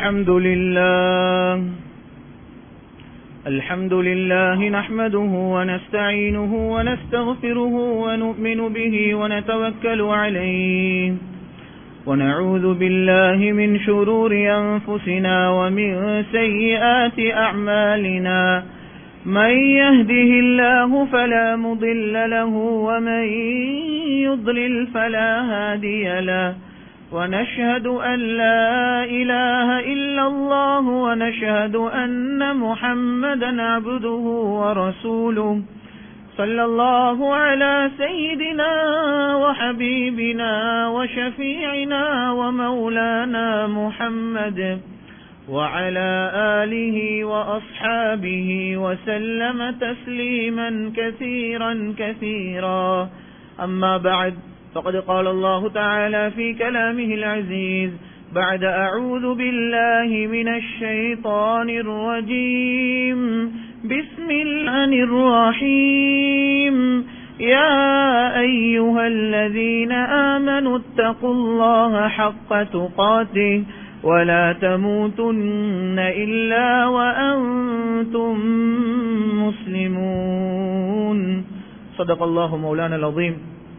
الحمد لله الحمد لله نحمده ونستعينه ونستغفره ونؤمن به ونتوكل عليه ونعوذ بالله من شرور أنفسنا ومن سيئات أعمالنا من يهده الله فلا مضل له ومن يضلل فلا هادي له ونشهد أن لا إله إلا الله ونشهد أن محمدا عبده ورسوله صلى الله على سيدنا وحبيبنا وشفيعنا ومولانا محمد وعلى آله وأصحابه وسلم تسليما كثيرا كثيرا أما بعد فقد قال الله تعالى في كلامه العزيز بعد أعوذ بالله من الشيطان الرجيم بسم الله الرحيم يا أيها الذين آمنوا اتقوا الله حق تقاته ولا تموتن إلا وأنتم مسلمون صدق الله مولانا العظيم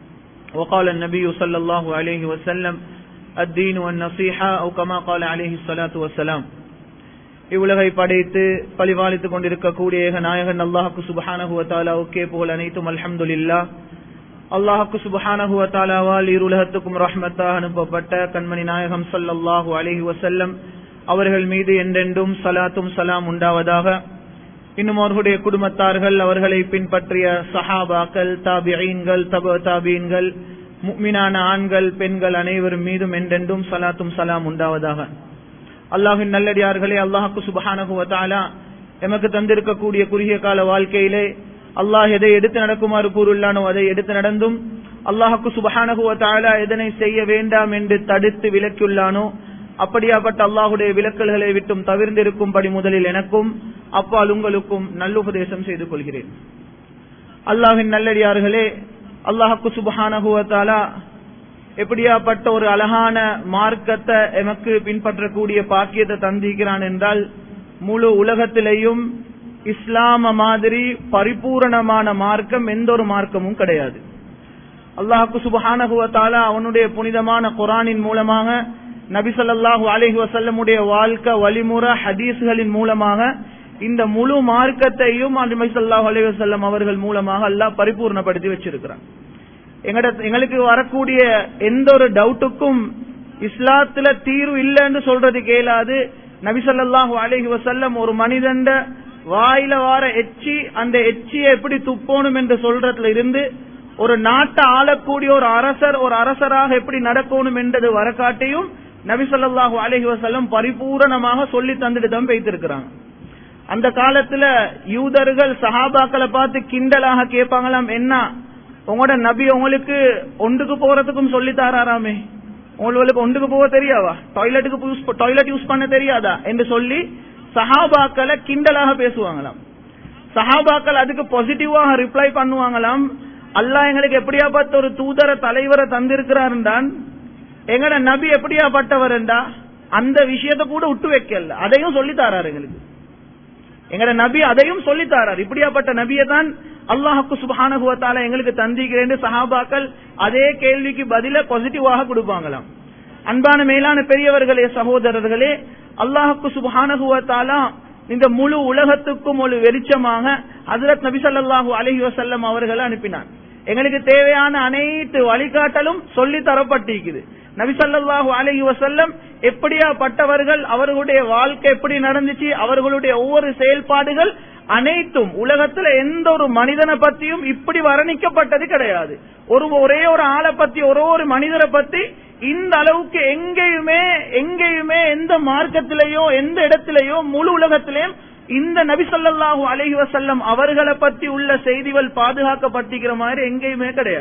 وقال النبي صلى الله عليه وسلم الدين والنصيحة أو كما قال عليه الصلاة والسلام இவ்வுலகை படைத்து பழிவாளித்துக் கொண்டிருக்கக்கூடிய ஏக நாயகன் அல்லாஹுக்கு சுபஹானஹுவத்தாலாவுக்கே புகழ் அனைத்தும் அல்ஹம்துலில்லா அல்லாஹுக்கு சுபஹானஹுவத்தாலாவால் இருலகத்துக்கும் ரஹ்மத்தாக அனுப்பப்பட்ட கண்மணி நாயகம் சல்லல்லாஹு அலஹி வசல்லம் அவர்கள் மீது என்றென்றும் சலாத்தும் சலாம் உண்டாவதாக இன்னும் அவர்களுடைய குடும்பத்தார்கள் அவர்களை பின்பற்றிய சஹாபாக்கள் தாபியீன்கள் தப தாபீன்கள் முக்மினான ஆண்கள் பெண்கள் அனைவரும் மீதும் என்றென்றும் சலாத்தும் சலாம் உண்டாவதாக அல்லாஹின் நல்லடியார்களே அல்லாஹுக்கு சுபஹானகுவத்தாலா எமக்கு தந்திருக்கக்கூடிய குறுகிய கால வாழ்க்கையிலே அல்லாஹ் எதை எடுத்து நடக்குமாறு கூறுள்ளானோ அதை எடுத்து நடந்தும் அல்லாஹுக்கு சுபஹானகுவத்தாலா எதனை செய்ய வேண்டாம் என்று தடுத்து விலக்கியுள்ளானோ அப்படியாப்பட்ட அல்லாஹுடைய விலக்கல்களை விட்டும் தவிர்ந்திருக்கும்படி முதலில் எனக்கும் அப்பால் உங்களுக்கும் நல்லுபதேசம் செய்து கொள்கிறேன் அல்லாஹின் நல்லடியார்களே அல்லாஹுக்கு சுபஹானகுவத்தாலா எப்படியாப்பட்ட ஒரு அழகான மார்க்கத்தை எமக்கு பின்பற்றக்கூடிய பாக்கியத்தை தந்திக்கிறான் என்றால் முழு உலகத்திலேயும் இஸ்லாம மாதிரி பரிபூரணமான மார்க்கம் எந்த ஒரு மார்க்கமும் கிடையாது அல்லாஹுக்கு சுபஹானகுவத்தாலா அவனுடைய புனிதமான குரானின் மூலமாக நபிசல்லாஹு அலஹி வசல்லமுடைய வாழ்க்கை வழிமுறை ஹதீஸ்களின் மூலமாக இந்த முழு மார்க்கத்தையும் நபிசல்லாஹு அலஹி வசல்லம் அவர்கள் மூலமாக அல்லாஹ் பரிபூர்ணப்படுத்தி வச்சிருக்கிறான் எங்கட எங்களுக்கு வரக்கூடிய எந்த ஒரு டவுட்டுக்கும் இஸ்லாத்துல தீர்வு இல்லைன்னு சொல்றது கேளாது நபிசல்லாஹு அலஹி வசல்லம் ஒரு மனிதண்ட வாயில வார எச்சி அந்த எச்சியை எப்படி துப்போணும் என்று சொல்றதுல இருந்து ஒரு நாட்டை ஆளக்கூடிய ஒரு அரசர் ஒரு அரசராக எப்படி நடக்கணும் என்றது வரக்காட்டியும் நபிசல்லாஹு அலஹி வசல்லம் பரிபூரணமாக சொல்லி தந்துட்டு தான் வைத்திருக்கிறாங்க அந்த காலத்துல யூதர்கள் சஹாபாக்களை பார்த்து கிண்டலாக கேட்பாங்களாம் என்ன உங்களோட நபி உங்களுக்கு ஒன்றுக்கு போறதுக்கும் சொல்லி தாராராமே உங்களுக்கு ஒன்றுக்கு போக தெரியாவா டாய்லெட்டுக்கு டாய்லெட் யூஸ் பண்ண தெரியாதா என்று சொல்லி சஹாபாக்களை கிண்டலாக பேசுவாங்களாம் சஹாபாக்கள் அதுக்கு பாசிட்டிவாக ரிப்ளை பண்ணுவாங்களாம் அல்லாஹ் எங்களுக்கு எப்படியாப்பட்ட ஒரு தூதர தலைவரை தந்திருக்கிறார் தான் எங்கட நபி எப்படியாப்பட்டவர் என்றா அந்த விஷயத்தை கூட விட்டு வைக்கல அதையும் சொல்லி தாராரு எங்களுக்கு எங்கட நபி அதையும் சொல்லி தாரார் இப்படியாப்பட்ட நபியை தான் அல்லாஹுக்கு சுபானுகுவத்தால எங்களுக்கு தந்திக்கிறேன் சஹாபாக்கள் அதே கேள்விக்கு பதில பாசிட்டிவாக கொடுப்பாங்களாம் அன்பான மேலான பெரியவர்களே சகோதரர்களே அல்லாஹுக்கு சுபானுகுவத்தாலா இந்த முழு உலகத்துக்கும் ஒரு வெளிச்சமாக ஹசரத் நபிசல்லாஹூ அலஹி வசல்லம் அவர்களை அனுப்பினார் எங்களுக்கு தேவையான அனைத்து வழிகாட்டலும் சொல்லி தரப்பட்டிருக்குது நபிசல்லாஹு அலஹி வசல்லம் எப்படியாப்பட்டவர்கள் அவர்களுடைய வாழ்க்கை எப்படி நடந்துச்சு அவர்களுடைய ஒவ்வொரு செயல்பாடுகள் அனைத்தும் உலகத்துல எந்த ஒரு மனிதனை பத்தியும் இப்படி வர்ணிக்கப்பட்டது கிடையாது ஒரு ஒரே ஒரு ஆளை பத்தி ஒரு ஒரு மனிதரை பத்தி இந்த அளவுக்கு எங்கேயுமே எங்கேயுமே எந்த மார்க்கத்திலேயோ எந்த இடத்திலேயோ முழு உலகத்திலேயும் இந்த நபி சொல்லாஹூ அலஹி வசல்லம் அவர்களை பத்தி உள்ள செய்திகள் பாதுகாக்கப்பட்டிருக்கிற மாதிரி எங்கேயுமே கிடையாது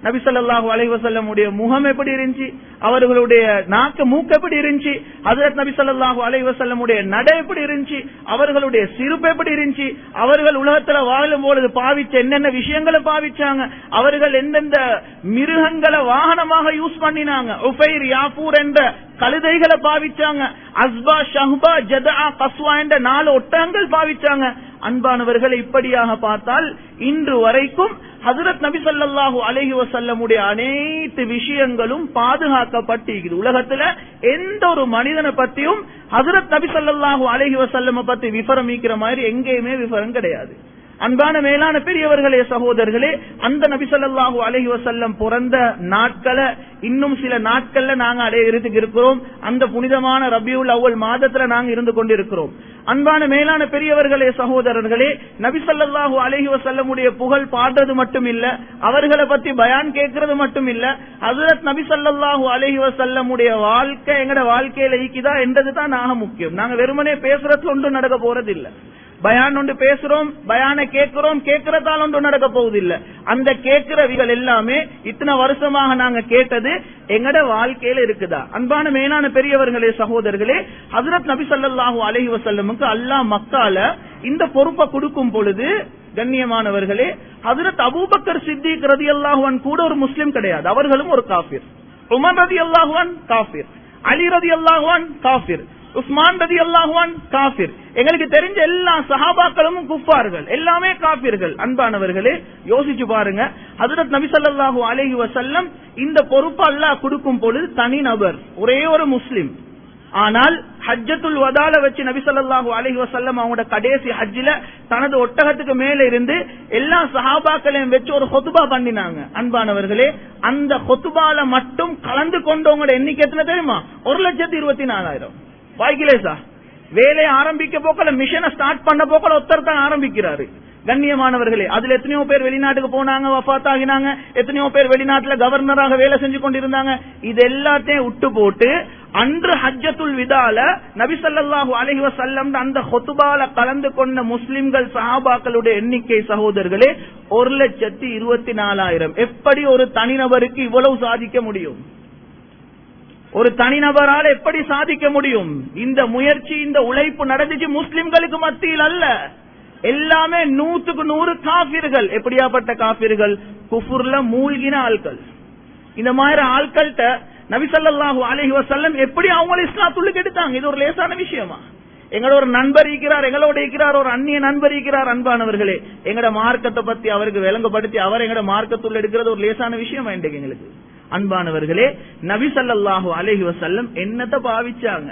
நபி ஸல்லல்லாஹு அலைஹி வஸல்லம் உடைய முகம் எப்படி இருந்துச்சு அவர்களுடைய நாக்கு மூக்கு எப்படி இருந்துச்சு ஹஜரத் நபி ஸல்லல்லாஹு அலைஹி வஸல்லம் உடைய நடை எப்படி இருந்துச்சு அவர்களுடைய சிரிப்பு எப்படி இருந்துச்சு அவர்கள் உலகத்துல வாழும் பொழுது பாவிச்ச என்னென்ன விஷயங்களை பாவிச்சாங்க அவர்கள் எந்தெந்த மிருகங்களை வாகனமாக யூஸ் பண்ணினாங்க உஃபைர் யாபூர் என்ற கழுதைகளை பாவிச்சாங்க அஸ்பா ஷஹ்பா ஜதா கஸ்வா என்ற நாலு ஒட்டகங்கள் பாவிச்சாங்க அன்பானவர்கள் இப்படியாக பார்த்தால் இன்று வரைக்கும் ஹசரத் நபி ஸல்லல்லாஹு அலைஹி வஸல்லமுடைய அனைத்து விஷயங்களும் பாதுகாக்கப்பட்டிருக்குது உலகத்துல எந்த ஒரு மனிதனை பத்தியும் ஹசரத் நபி ஸல்லல்லாஹு அலைஹி வஸல்லம் பத்தி விவரமிக்கிற மாதிரி எங்கேயுமே விவரம் கிடையாது அன்பான மேலான பெரியவர்களே சகோதரர்களே அந்த நபி ஸல்லல்லாஹு அலைஹி வஸல்லம் பிறந்த நாட்களை இன்னும் சில நாட்கள்ல நாங்க அடையிறதுக்கு இருக்கிறோம் அந்த புனிதமான ரபியுல் அவ்வல் மாதத்துல நாங்க இருந்து கொண்டிருக்கிறோம் அன்பான மேலான பெரியவர்களே சகோதரர்களே நபி ஸல்லல்லாஹு அலைஹி வஸல்லமுடைய புகழ் பாடுறது மட்டும் இல்ல அவர்களை பத்தி பயான் கேட்கறது மட்டும் இல்ல ஹஜரத் நபி ஸல்லல்லாஹு அலைஹி வஸல்லமுடைய வாழ்க்கை எங்கட வாழ்க்கையில ஈக்கிதா என்றது தான் நாங்க முக்கியம் நாங்க வெறுமனே பேசுறதுல ஒன்றும் நடக்க போறது இல்ல பயான் ஒன்று பேசுறோம் பயான கேட்கிறோம் கேட்கறதால ஒன்று நடக்க போவதில்லை அந்த கேட்கிறவிகள் எல்லாமே இத்தனை வருஷமாக நாங்க கேட்டது எங்கட வாழ்க்கையில இருக்குதா அன்பான மேலான பெரியவர்களே சகோதரர்களே ஹசரத் நபி ஸல்லல்லாஹு அலைஹி வஸல்லமுக்கு அல்லாஹ் மக்கால இந்த பொறுப்பை கொடுக்கும் பொழுது கண்ணியமானவர்களே ஹசரத் அபூபக்கர் சித்திக் ரதியல்லாஹு அன்ஹு கூட ஒரு முஸ்லிம் கிடையாது அவர்களும் ஒரு காஃபிர் உமர் ரதியல்லாஹு அன்ஹு காஃபிர் அலி ரதியல்லாஹு அன்ஹு காஃபிர் உஸ்மான் ரதி அல்லாஹுவான் காபிர் எங்களுக்கு தெரிஞ்ச எல்லா சஹாபாக்களும் குஃபார்கள் எல்லாமே காபிர்கள் அன்பானவர்களே யோசிச்சு பாருங்க ஹஜரத் நபி ஸல்லல்லாஹு அலைஹி வஸல்லம் இந்த பொறுப்பு அல்லாஹ் கொடுக்கும் பொழுது தனி நபர் ஒரே ஒரு முஸ்லிம் ஆனால் ஹஜ்ஜத்துல் வதால வச்சு நபி ஸல்லல்லாஹு அலைஹி வஸல்லம் அவங்களோட கடைசி ஹஜ்ஜில தனது ஒட்டகத்துக்கு மேல இருந்து எல்லா சஹாபாக்களையும் வச்சு ஒரு ஹொத்துபா பண்ணினாங்க அன்பானவர்களே அந்த ஹொத்துபால மட்டும் கலந்து கொண்டவங்களோட எண்ணிக்கை எத்தனை தெரியுமா ஒரு லட்சத்தி இருபத்தி நாலாயிரம் வாய்க்கிலேசா வேலையை ஆரம்பிக்க போக்கல மிஷனை ஸ்டார்ட் பண்ண போக்கல ஒருத்தர் தான் ஆரம்பிக்கிறாரு கண்ணியமானவர்களே அதுல எத்தனையோ பேர் வெளிநாட்டுக்கு போனாங்க வஃத் ஆகினாங்க எத்தனையோ பேர் வெளிநாட்டுல கவர்னராக வேலை செஞ்சு கொண்டிருந்தாங்க இது எல்லாத்தையும் விட்டு போட்டு அன்று ஹஜ்ஜத்துல் விதால நபி ஸல்லல்லாஹு அலைஹி வஸல்லம் அந்த ஹுத்பால கலந்து கொண்ட முஸ்லிம்கள் சஹாபாக்களுடைய எண்ணிக்கை சகோதரர்களே ஒரு லட்சத்தி இருபத்தி நாலாயிரம் எப்படி ஒரு தனிநபருக்கு இவ்வளவு சாதிக்க முடியும் ஒரு தனிநபரால் எப்படி சாதிக்க முடியும் இந்த முயற்சி இந்த உழைப்பு நடந்துச்சு முஸ்லிம்களுக்கு மத்தியில் அல்ல எல்லாமே நூத்துக்கு நூறு காபிர்கள் எப்படியாப்பட்ட காபிர்கள் குஃபுர்ல மூழ்கின ஆட்கள் இந்த மாதிரி ஆட்கள்கிட்ட நபிசல்லாஹு அலஹி வசல்லம் எப்படி அவங்கள இஸ்லாத்துள்ளுக்கு எடுத்தாங்க இது ஒரு லேசான விஷயமா எங்களோட ஒரு நண்பர் இருக்கிறார் எங்களோட இருக்கிறார் ஒரு அந்நிய நண்பர் இருக்கிறார் அன்பானவர்களே எங்கட மார்க்கத்தை பத்தி அவருக்கு விளங்கப்படுத்தி அவர் எங்கட மார்க்கத்துள்ள எடுக்கிறது ஒரு லேசான விஷயம் இன்றைக்கு எங்களுக்கு அன்பானவர்களே நபி சல்லாஹு அலஹி வசல்லம் என்னத்தை பாவிச்சாங்க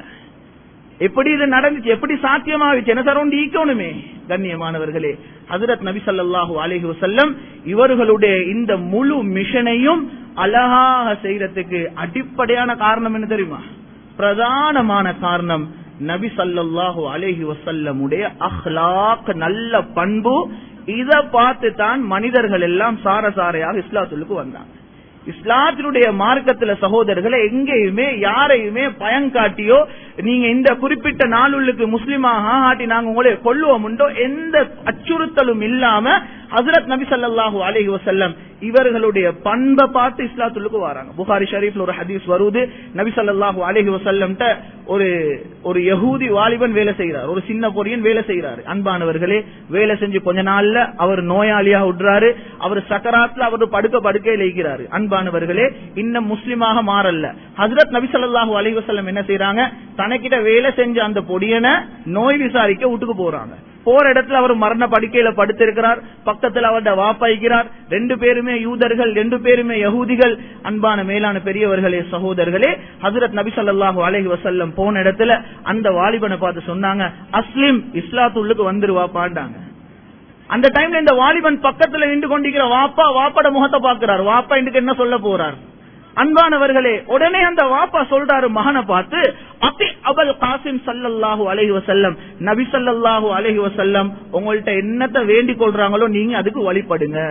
எப்படி இது நடந்துச்சு எப்படி சாத்தியமாவிச்சு என்ன தரோண்டு ஈக்கணுமே கண்ணியமானவர்களே ஹசரத் நபி சல்லாஹூ அலஹி வசல்லம் இவர்களுடைய இந்த முழு மிஷனையும் அழகாக செய்யறதுக்கு அடிப்படையான காரணம் என்ன தெரியுமா பிரதானமான காரணம் நபி சல்லாஹூ அலஹி வசல்லமுடைய அஹ்லாக் நல்ல பண்பு இத பார்த்து தான் மனிதர்கள் எல்லாம் சாரசாரையாக இஸ்லாத்துக்கு வந்தாங்க இஸ்லாத்தினுடைய மார்க்கத்துல சகோதரர்களை எங்கேயுமே யாரையுமே பயங்காட்டியோ நீங்க இந்த குறிப்பிட்ட நாளுள்ளுக்கு முஸ்லிமாக ஆட்டி நாங்க உங்களை கொள்ளுவோம் உண்டோ எந்த அச்சுறுத்தலும் இல்லாம ஹசரத் நபி சல்லாஹூ அலஹி வசல்லம் இவர்களுடைய பண்பை பார்த்து இஸ்லாத்துள்ளுக்கு வராங்க புகாரி ஷரீஃப்ல ஒரு ஹதீஸ் வருது நபி சல்லாஹூ அலஹி வசல்லம் ஒரு ஒரு யகூதி வாலிபன் வேலை செய்யறார் ஒரு சின்ன பொரியன் வேலை செய்யறாரு அன்பானவர்களே வேலை செஞ்சு கொஞ்ச நாள்ல அவர் நோயாளியாக விடுறாரு அவர் சக்கராத்துல அவர் படுக்க படுக்கையில் இருக்கிறாரு அன்பானவர்களே இன்னும் முஸ்லிமாக மாறல்ல ஹசரத் நபி சல்லாஹூ அலி வசல்லம் என்ன செய்யறாங்க தனக்கிட்ட வேலை செஞ்ச அந்த பொடியனை நோய் விசாரிக்க வீட்டுக்கு போறாங்க போற இடத்துல அவர் மரண படுக்கையில படுத்திருக்கிறார் பக்கத்துல அவருடைய வாப்பாய்க்கிறார் ரெண்டு பேருமே யூதர்கள் ரெண்டு பேருமே யகூதிகள் அன்பான மேலான பெரியவர்களே சகோதரர்களே ஹசரத் நபி சல்லாஹூ அலஹி வசல்லம் போன இடத்துல அந்த வாலிபனை பார்த்து சொன்னாங்க அஸ்லிம் இஸ்லாத்துள்ளுக்கு வந்துருவா பாண்டாங்க அந்த டைம்ல இந்த வாலிபன் பக்கத்துல நின்று கொண்டிருக்கிற வாப்பா வாப்பாட முகத்தை பாக்குறாரு வாப்பா இன்னைக்கு என்ன சொல்ல போறார் அன்பானவர்களே உடனே அந்த வாப்பா சொல்றாரு மகனை பார்த்து அத்தி அபல் காசிம் சல்லல்லாஹு அலஹி வசல்லம் நபி சல்லல்லாஹு அலஹி வசல்லம் உங்கள்ட்ட என்னத்தை வேண்டிக் கொள்றாங்களோ நீங்க அதுக்கு வழிபடுங்க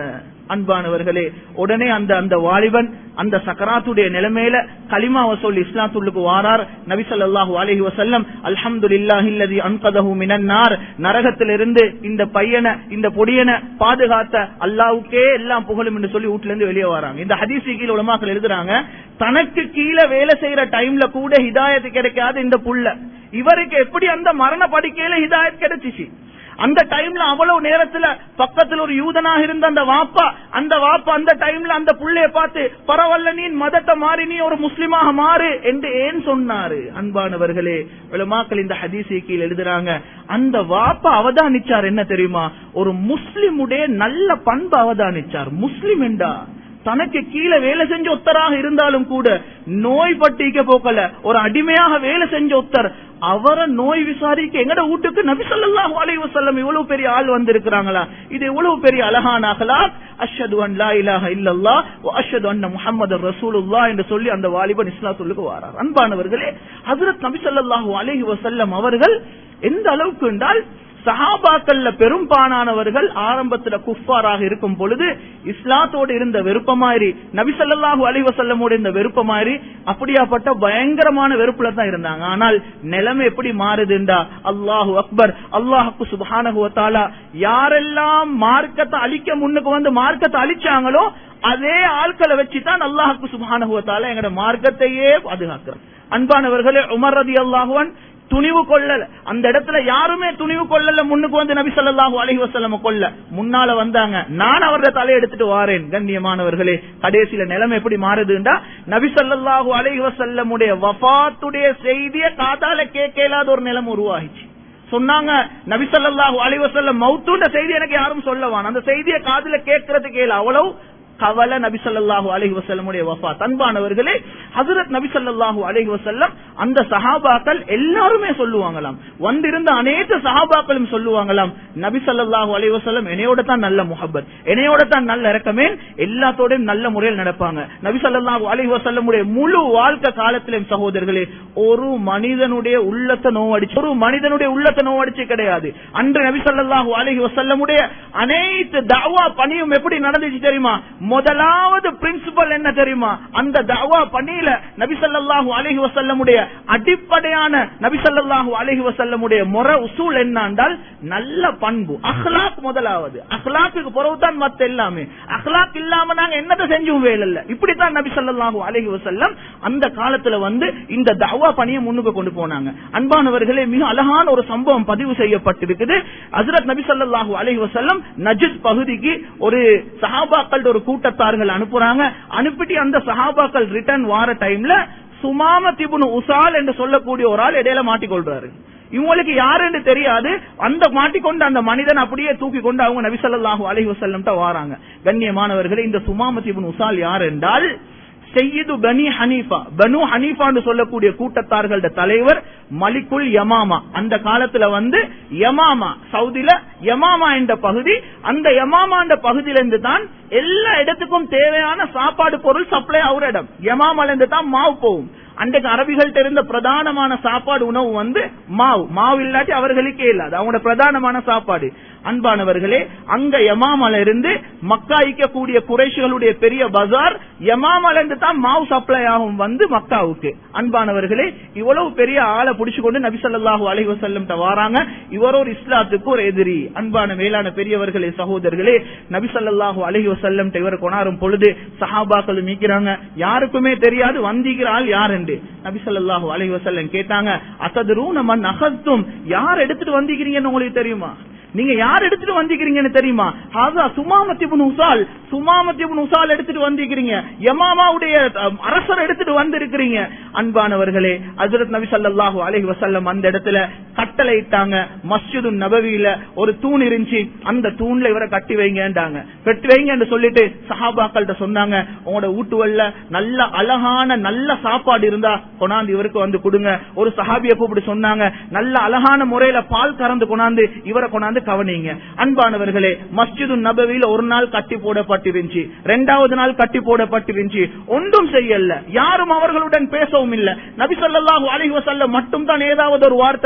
அன்பானவர்களே உடனே அந்த அந்த வாலிபன் அந்த சக்கராத்துடைய நிலைமையில கலிமாவை சொல்லி இஸ்லாத்துள்ளுக்கு வாரார் நபி ஸல்லல்லாஹு அலைஹி வஸல்லம் அல்ஹம்துலில்லாஹில்லதி அன்கதஹு மினன்னார் நரகத்திலிருந்து இந்த பையனை இந்த பொடியனை பாதுகாத்த அல்லாஹ்வுக்கே எல்லாம் புகழும் என்று சொல்லி வீட்ல இருந்து வெளியே வராங்க இந்த ஹதீஸ் கீழ உலமாக்கள் எழுதுறாங்க தனக்கு கீழே வேலை செய்யற டைம்ல கூட ஹிதாயத் கிடைக்காத இந்த புள்ள இவருக்கு எப்படி அந்த மரண படுக்கையில ஹிதாயத் கிடைச்சிச்சு அந்த டைம்ல அவ்வளவு நேரத்துல பக்கத்துல ஒரு யூதனாக இருந்த அந்த வாப்பா அந்த வாப்பா அந்த டைம்ல அந்த புள்ளைய பார்த்து பரவாயில்ல நீ மதத்தை மாறி நீ ஒரு முஸ்லிமாக மாறு என்று ஏன் சொன்னாரு அன்பானவர்களே உலமாக்கள் இந்த ஹதீஸை கீழ் எழுதுறாங்க அந்த வாப்பா அவதானிச்சார் என்ன தெரியுமா ஒரு முஸ்லிமுடைய நல்ல பண்பு அவதானிச்சார் முஸ்லிம் என்றா தனக்கு கீழே வேலை செஞ்ச ஒத்தராக இருந்தாலும் கூட நோய் பட்டிக்க போக்கல ஒரு அடிமையாக வேலை செஞ்ச ஒத்தர் அவரை நோய் விசாரிக்க எங்கட வீட்டுக்கு நபி ஸல்லல்லாஹு அலைஹி வஸல்லம் இவ்வளவு பெரிய ஆள் வந்திருக்கிறாங்களா இது எவ்வளவு பெரிய அழகான அகலாக் அஷ்ஹது அன் லா இலாஹ இல்லல்லாஹ் வ அஷ்ஹது அன்ன முஹம்மதர் ரசூலுல்லாஹ் என்று சொல்லி அந்த வாலிபன் இஸ்லாத்துக்கு வாரார் அன்பானவர்களே ஹஜ்ரத் நபி ஸல்லல்லாஹு அலைஹி வஸல்லம் அவர்கள் எந்த அளவுக்கு என்றால் சஹாபாக்கள்ல பெரும்பாலானவர்கள் ஆரம்பத்துல குஃபாராக இருக்கும் பொழுது இஸ்லாத்தோடு இருந்த வெறுப்பமாயிரி நபி ஸல்லல்லாஹு அலைஹி வஸல்லமோடு இருந்த வெறுப்பமாயிரி அப்படியாப்பட்ட பயங்கரமான வெறுப்புல தான் இருந்தாங்க ஆனால் நிலைமை எப்படி மாறுதுண்டா அல்லாஹு அக்பர் அல்லாஹுக்கு சுப்ஹானஹு வ தஆலா யாரெல்லாம் மார்க்கத்தை அழிக்க முன்னுக்கு வந்து மார்க்கத்தை அழிச்சாங்களோ அதே ஆட்களை வச்சுதான் அல்லாஹுக்கு சுப்ஹானஹு வ தஆலா எங்கட மார்க்கத்தையே பாதுகாக்கிறார் அன்பானவர்களே உமர் ரலியல்லாஹு அன்ஹு துணிவு கொள்ளல அந்த இடத்துல யாருமே துணிவு கொள்ளல முன்னுக்கு வந்து நபி ஸல்லல்லாஹு அலைஹி வஸல்லம் கொல்ல முன்னால வந்தாங்க நான் அவரது தலை எடுத்துட்டு வாரேன் கண்ணியமானவர்களே கடைசியில நிலைமை எப்படி மாறுதுண்டா நபி ஸல்லல்லாஹு அலைஹி வஸல்லமுடைய வஃபாத்துடைய செய்தியை காதால கேட்க இயலாத ஒரு நிலைமை உருவாகிச்சு சொன்னாங்க நபி ஸல்லல்லாஹு அலைஹி வஸல்லம் மௌத்துன்ற செய்தி எனக்கு யாரும் சொல்லவான் அந்த செய்தியை காதுல கேட்கறதுக்கு இல்ல அவ்வளவு கவலை நபி ஸல்லல்லாஹு அலைஹி வஸல்லமுடைய வஃபாத் அன்பானவர்களே ஹஜ்ரத் நபி ஸல்லல்லாஹு அலைஹி வஸல்லம் அந்த சஹாபாக்கள் எல்லாருமே சொல்லுவாங்களாம் வந்திருந்த அனைத்து சஹாபாக்களும் சொல்லுவாங்களாம் நபி ஸல்லல்லாஹு அலைஹி வஸல்லம் என்னையோட தான் நல்ல முஹப்பத் என்னையோட தான் நல்ல இறக்கமே எல்லாத்தோடையும் நல்ல முறையில் நடப்பாங்க நபி ஸல்லல்லாஹு அலைஹி வஸல்லமுடைய முழு வாழ்க்கை காலத்திலும் சகோதரர்களே ஒரு மனிதனுடைய உள்ளத்தை நோவடிச்சு ஒரு மனிதனுடைய உள்ளத்தை நோவடிச்சு கிடையாது அன்று நபி ஸல்லல்லாஹு அலைஹி வஸல்லமுடைய அனைத்து தஅவா பணியும் எப்படி நடந்துச்சு தெரியுமா முதலாவது பிரின்சிபல் என்ன தெரியுமா அந்த தவா பணியில நபி ஸல்லல்லாஹு அலைஹி வஸல்லமுடைய அடிப்படையான நபி ஸல்லல்லாஹு அலைஹி வஸல்லமுடைய முறை உசூல் என்னண்டால் நல்ல பண்பு அஹ்லாக் முதலாவது அஹ்லாக்கு பிறகுதான் மத்த எல்லாமே அஹ்லாக் இல்லாம நாங்க என்னத்தை செஞ்சும் வேலை இல்ல இப்படித்தான் நபி ஸல்லல்லாஹு அலைஹி வஸல்லம் அந்த காலத்துல வந்து இந்த தவா பணியை முன்னுக்கு கொண்டு போனாங்க அன்பானவர்களே மிக அழகான ஒரு சம்பவம் பதிவு செய்யப்பட்டிருக்குது ஹஜ்ரத் நபி ஸல்லல்லாஹு அலைஹி வஸல்லம் நஜித் பகுதிக்கு ஒரு சஹாபாக்கள் ஒரு கூட்டத்தார்கள் அனுப்புறாங்க அனுப்பிட்டு அந்த சஹாபாக்கள் ரிட்டர்ன் வார டைம்ல சுமாம திபுனு உசால் என்று சொல்லக்கூடிய ஒரு ஆள் இடையில மாட்டிக்கொள்றாரு இவங்களுக்கு யாருன்னு தெரியாது அந்த மாட்டிக்கொண்டு அந்த மனிதன் அப்படியே தூக்கி கொண்டு அவங்க நபிசல்லாஹு அலைஹி வசல்லம் வாராங்க கண்ணியமானவர்களே இந்த சுமாம திபுன் உசால் யார் என்றால் செய்யுது பனி ஹனீஃபா பனு ஹனீஃபான்னு சொல்லக்கூடிய கூட்டத்தார்களோட தலைவர் மலிக்குல் யமாமா அந்த காலத்துல வந்து யமாமா சவுதில யமாமா என்ற பகுதி அந்த யமாமா என்ற பகுதியிலிருந்து தான் எல்லா இடத்துக்கும் தேவையான சாப்பாடு பொருள் சப்ளை ஆகுற இடம் யமாமால இருந்து தான் மாவு போகும் அன்றைக்கு அரபிகள்ட்ட இருந்த பிரதானமான சாப்பாடு உணவு வந்து மாவு மாவு இல்லாட்டி அவர்களுக்கே இல்லாது அவங்களோட பிரதானமான சாப்பாடு அன்பானவர்களே அங்க யமாமல இருந்து மக்கா ஈக்கக்கூடிய குறைஷிகளுடைய பெரிய பஜார் யமாமல இருந்து தான் மாவு சப்ளை ஆகும் வந்து மக்காவுக்கு அன்பானவர்களே இவ்வளவு பெரிய ஆளை புடிச்சு கொண்டு நபி ஸல்லல்லாஹு அலைஹி வஸல்லம் வாராங்க இவர் ஒரு இஸ்லாத்துக்கு ஒரு எதிரி அன்பான மேலான பெரியவர்களே சகோதரர்களே நபி ஸல்லல்லாஹு அலைஹி வஸல்லம் இவர் கொணாரும் பொழுது சஹாபாக்கள் மீக்கிறாங்க யாருக்குமே தெரியாது வந்திக்கிற ஆள் யார் என்று நபி ஸல்லல்லாஹு அலைஹி வஸல்லம் கேட்டாங்க அத்ததுரூன மன் அகத்தும் யார் எடுத்துட்டு வந்திருக்கீங்கன்னு உங்களுக்கு தெரியுமா நீங்க யார் எடுத்துட்டு வந்திருக்கீங்கன்னு தெரியுமா ஹாதா சுமாமத்தி உசால் சுமாமத்தி உசால் எடுத்துட்டு வந்திருக்கிறீங்க யமாமாவுடைய அஹ், அரசர் எடுத்துட்டு வந்திருக்கிறீங்க அன்பானவர்களே ஹஜ்ரத் நபி ஸல்லல்லாஹு அலைஹி வஸல்லம் அந்த இடத்துல கட்டளை இட்டாங்க மஸ்ஜிது நபவியில ஒரு தூண் இருந்துச்சு அந்த தூண்ல இவரை கட்டி வைங்கன்றாங்க கட்டி வைங்கன்னு சொல்லிட்டு சஹாபாக்கள்கிட்ட சொன்னாங்க உங்களோட வீட்டுவல்ல நல்ல அழகான நல்ல சாப்பாடு இருந்தா கொண்டாந்து இவருக்கு வந்து கொடுங்க ஒரு சஹாபிய கூப்பிட்டு சொன்னாங்க நல்ல அழகான முறையில பால் கறந்து கொண்டாந்து இவரை கொண்டாந்து கவனிங்க அன்பானவர்களே மஸ்ஜிது நபவியில ஒரு நாள் கட்டி போடப்பட்டிருந்துச்சு ரெண்டாவது நாள் கட்டி போடப்பட்டிருந்துச்சு ஒன்றும் செய்யல யாரும் அவர்களுடன் பேசவும் இல்ல நபி ஸல்லல்லாஹு அலைஹி வஸல்லம் மட்டும் தான் ஏதாவது ஒரு வார்த்தை பேசுவாங்க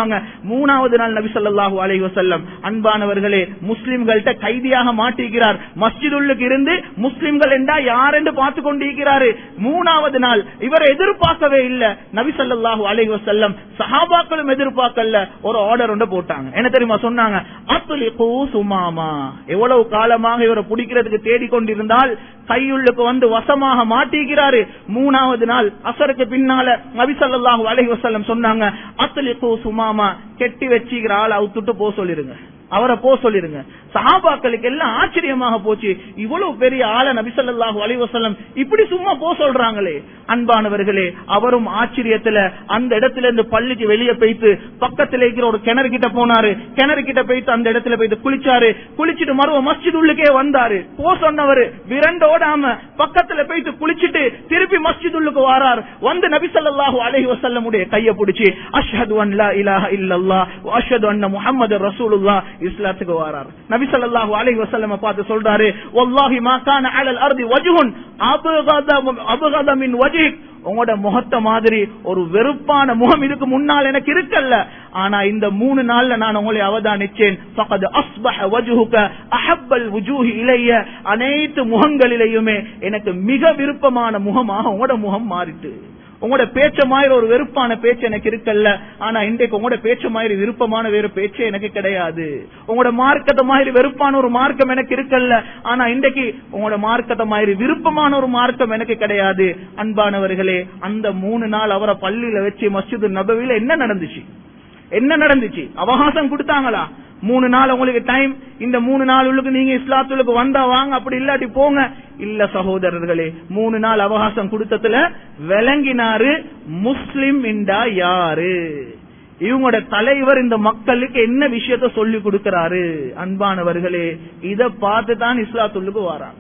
சொல்லுவாங்க மூணாவது நாள் நபி ஸல்லல்லாஹு அலைஹி வஸல்லம் அன்பானவர்களே முஸ்லிம்கள்ட்ட கைதியாக மாட்டிக்கிறார் மஸ்ஜிதுள்ளுக்கு இருந்து முஸ்லிம்கள் என்றா யார் என்று பார்த்து கொண்டிருக்கிறாரு மூணாவது நாள் இவர் எதிர்பார்க்கவே இல்ல நபி ஸல்லல்லாஹு அலைஹி வஸல்லம் சஹாபாக்களும் எதிர்பார்க்கல ஒரு ஆர்டர் ஒன்று போட்டாங்க என்ன தெரியுமா சொன்னாங்க அத்துலிகு சுமாமா எவ்வளவு காலமாக இவரை பிடிக்கிறதுக்கு தேடிக்கொண்டிருந்தால் கையுள்ளுக்கு வந்து வசமாக மாட்டிக்கிறாரு மூணாவது நாள் அசருக்கு பின்னால நபி ஸல்லல்லாஹு அலைஹி வஸல்லம் சொன்னாங்க அத்துலிகு சுமாமா கெட்டி வச்சுக்கிற ஆள் அவுத்துட்டு போ சொல்லிருங்க அவரை போ சொல்லிருங்க சஹாபாக்களுக்கு எல்லாம் ஆச்சரியமாக போச்சு இவ்வளவு பெரிய ஆள நபிசல்லாஹு அலைவசல்லம் இப்படி சும்மா போ சொல்றாங்களே அன்பானவர்களே அவரும் ஆச்சரியத்துல அந்த இடத்துல இருந்து பள்ளிக்கு வெளியே போயிட்டு பக்கத்துல இருக்கிற ஒரு கிணறு கிட்ட போனாரு கிணறு கிட்ட போயிட்டு அந்த இடத்துல போயிட்டு குளிச்சாரு குளிச்சுட்டு மறுவ மஸ்ஜித் உள்ளுக்கே வந்தாரு போ சொன்னவரு விரண்டு ஓடாம பக்கத்துல போயிட்டு குளிச்சுட்டு திருப்பி மஸ்ஜித் உள்ளுக்கு வாரார் வந்து நபிசல்லாஹு அலைஹி வசல்லமுடைய கைய பிடிச்சி அஷ்ஹது அன் லா இலாஹ இல்லல்லாஹ் வ அஷ்ஹது அன்ன முஹம்மது ரசூலுல்லாஹ் இஸ்லாத்துக்கு வாரார் நபி ஸல்லல்லாஹு அலைஹி வஸல்லம் பார்த்து சொல்றாரு வல்லாஹி மா கான அலல் அர்தி வஜ்ஹுன் அபகத அபகத மின் வஜ்ஹிக் உங்களோட முகத்த மாதிரி ஒரு வெறுப்பான முகம் இதுக்கு முன்னால் எனக்கு இருக்கல்ல ஆனா இந்த மூணு நாள்ல நான் உங்களை அவதானிச்சேன் ஃபகத் அஸ்பஹ வஜ்ஹுக அஹப்பல் வுஜூஹி இலைய அனைத்து முகங்களிலேயுமே எனக்கு மிக விருப்பமான முகமாக உங்களோட முகம் மாறிட்டு உங்களோட பேச்ச மாதிரி ஒரு வெறுப்பான பேச்சு எனக்கு இருக்கல்ல ஆனா இன்றைக்கு உங்களோட பேச்ச மாதிரி விருப்பமான வேறு பேச்சு எனக்கு கிடையாது உங்களோட மார்க்கத்தை மாதிரி வெறுப்பான ஒரு மார்க்கம் எனக்கு இருக்கல்ல ஆனா இன்றைக்கு உங்களோட மார்க்கத்தை மாதிரி விருப்பமான ஒரு மார்க்கம் எனக்கு கிடையாது அன்பானவர்களே அந்த மூணு நாள் அவரை பள்ளியில வச்சு மஸ்ஜிது நபவில என்ன நடந்துச்சு என்ன நடந்துச்சு அவகாசம் கொடுத்தாங்களா மூணு நாள் உங்களுக்கு டைம் இந்த மூணு நாள் உள்ளுக்கு நீங்க இஸ்லாத்துக்கு வந்தா வாங்க அப்படி இல்லாட்டி போங்க இல்ல சகோதரர்களே மூணு நாள் அவகாசம் கொடுத்ததுல விளங்கினாரு முஸ்லிம் இண்டா யாரு இவங்களோட தலைவர் இந்த மக்களுக்கு என்ன விஷயத்த சொல்லி கொடுக்கிறாரு அன்பானவர்களே இத பார்த்து தான் இஸ்லாத்துள்ளுக்கு வராங்க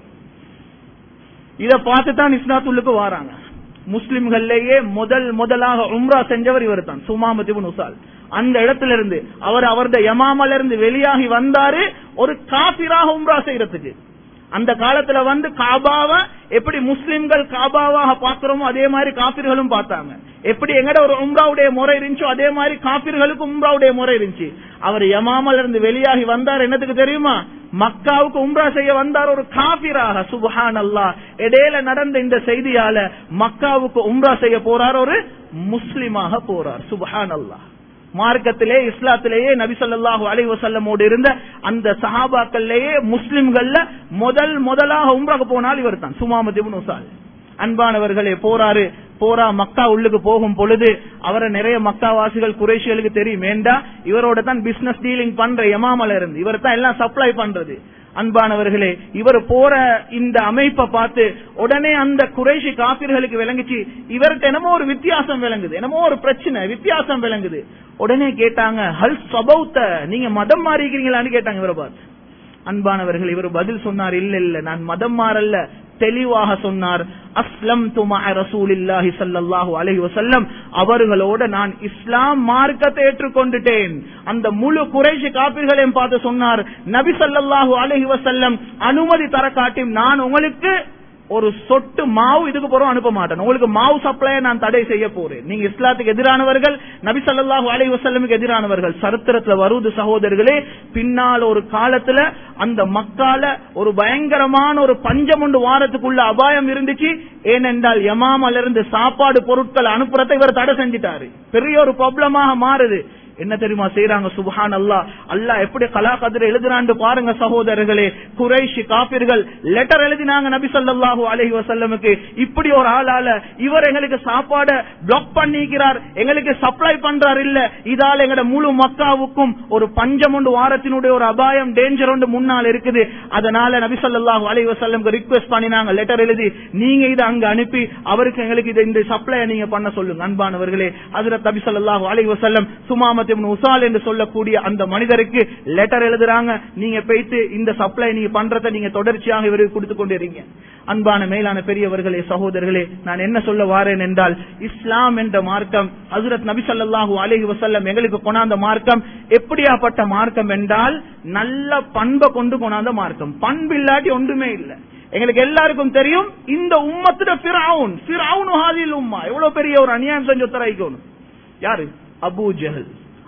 இத பார்த்து தான் இஸ்லாத்துள்ளுக்கு வராங்க முஸ்லிம்கள்லயே முதல் முதலாக உம்ரா செஞ்சவர் இவர் தான் சுமாமதிபுன் உசால் அந்த இடத்துல இருந்து அவர் அவரது யமாமல இருந்து வெளியாகி வந்தாரு ஒரு காபிராக உம்ரா செய்யறதுக்கு அந்த காலத்துல வந்து காபாவ எப்படி முஸ்லிம்கள் காபாவாக பாக்குறோமோ அதே மாதிரி காபிர்களும் பார்த்தாங்க எப்படி எங்கட ஒரு உம்ராவுடைய முறை இருந்துச்சோ அதே மாதிரி காபிர்களுக்கு உம்ராவுடைய முறை இருந்துச்சு அவர் யமாமல இருந்து வெளியாகி வந்தார் என்னத்துக்கு தெரியுமா மக்காவுக்கு உம்ரா செய்ய வந்தார் ஒரு காபிராக சுபஹான் அல்லா இடையில நடந்த இந்த செய்தியால மக்காவுக்கு உம்ரா செய்ய போறார் ஒரு முஸ்லிமாக போறார் சுபஹான் அல்லா மார்க்கத்திலே இஸ்லாத்திலேயே நபி சொல்லாஹு அலி வசல்லமோடு இருந்த அந்த சஹாபாக்கள்லயே முஸ்லிம்கள்ல முதல் முதலாக உம்ராக போனால் இவர் தான் சுமாமதிபுன் உசால் அன்பானவர்களே போறாரு போரா மக்கா உள்ளுக்கு போகும் பொழுது அவரை நிறைய மக்காவாசிகள் குறைஷிகளுக்கு தெரியும் ஏண்டா இவரோட தான் பிசினஸ் டீலிங் பண்ற எமாமல இருந்து இவர் தான் எல்லாம் சப்ளை பண்றது அன்பானவர்களே இவர் போற இந்த அமைப்பை பார்த்து உடனே அந்த குறைஷி காப்பீர்களுக்கு விளங்குச்சு இவருக்கு என்னமோ ஒரு வித்தியாசம் விளங்குது என்னமோ ஒரு பிரச்சனை வித்தியாசம் விளங்குது உடனே கேட்டாங்க ஹல் சபௌத்த நீங்க மதம் மாறிக்கிறீங்களான்னு கேட்டாங்க இவரை பார்த்து அன்பானவர்கள் இவர் பதில் சொன்னார் இல்ல இல்ல நான் மதம் மாறல்ல தெளிவாக சொன்னார் அஸ்லம் துமா ரசூலில்லாஹி சல்லாஹூ அலஹி வசல்லம் அவர்களோட நான் இஸ்லாம் மார்க்கத்தை ஏற்றுக்கொண்டுட்டேன் அந்த முழு குறைஷி காப்பீர்களையும் பார்த்து சொன்னார் நபி சல்லாஹூ அலஹி வசல்லம் அனுமதி தர காட்டியும் நான் உங்களுக்கு ஒரு சொட்டு மாவு இதுக்கு போறோம் அனுப்ப மாட்டேன் உங்களுக்கு மாவு சப்ளையை நான் தடை செய்ய போறேன் நீங்க இஸ்லாத்துக்கு எதிரானவர்கள் நபி சல்லாஹூ அலி வசல்லமுக்கு எதிரானவர்கள் சரித்திரத்துல வருவது சகோதரர்களே பின்னால் ஒரு காலத்துல அந்த மக்கால ஒரு பயங்கரமான ஒரு பஞ்சம் ஒன்று வாரத்துக்குள்ள அபாயம் இருந்துச்சு ஏனென்றால் யமாமல இருந்து சாப்பாடு பொருட்கள் அனுப்புறதை இவர் தடை செஞ்சிட்டாரு பெரிய ஒரு ப்ராப்ளமாக மாறுது என்ன தெரியுமா செய்யறாங்க சுபஹான் அல்லா அல்லா எப்படி கலா கதிர எழுதுறான்னு பாருங்க சகோதரர்களே குறைஷி காபிர்கள் லெட்டர் எழுதினாங்க நபி சொல்லாஹு அலஹி வசல்லமுக்கு இப்படி ஒரு ஆளால இவர் எங்களுக்கு சாப்பாட பிளாக் பண்ணிக்கிறார் எங்களுக்கு சப்ளை பண்றார் இல்ல இதால எங்கட முழு மக்காவுக்கும் ஒரு பஞ்சம் ஒன்று வாரத்தினுடைய ஒரு அபாயம் டேஞ்சர் ஒன்று முன்னால் இருக்குது அதனால நபி சொல்லாஹு அலஹி வசல்லமுக்கு ரிக்வெஸ்ட் பண்ணினாங்க லெட்டர் எழுதி நீங்க இதை அங்க அனுப்பி அவருக்கு எங்களுக்கு இதை இந்த சப்ளை நீங்க பண்ண சொல்லுங்க அன்பானவர்களே அதுல நபி சொல்லாஹு அலஹி வசல்லம் சுமாம உசால் என்று சொல்லக்கூடிய அந்த மனிதருக்கு லெட்டர் எழுதுறாங்க நீங்க போயிட்டு இந்த சப்ளை நீங்க பண்றத நீங்க தொடர்ச்சியாக இவருக்கு கொடுத்து கொண்டிருக்கீங்க அன்பான மேலான பெரியவர்களே சகோதரர்களே நான் என்ன சொல்ல வாரேன் என்றால் இஸ்லாம் என்ற மார்க்கம் ஹசரத் நபி சல்லாஹூ அலஹி வசல்லம் எங்களுக்கு கொண்டாந்த மார்க்கம் எப்படியாப்பட்ட மார்க்கம் என்றால் நல்ல பண்பை கொண்டு கொண்டாந்த மார்க்கம் பண்பு இல்லாட்டி ஒன்றுமே இல்லை எங்களுக்கு எல்லாருக்கும் தெரியும் இந்த உம்மத்துல பிராவுன் பிராவுன் ஹாதில் உம்மா எவ்வளவு பெரிய ஒரு அநியாயம் செஞ்சு உத்தரவிக்கணும் யாரு அபு ஜஹல்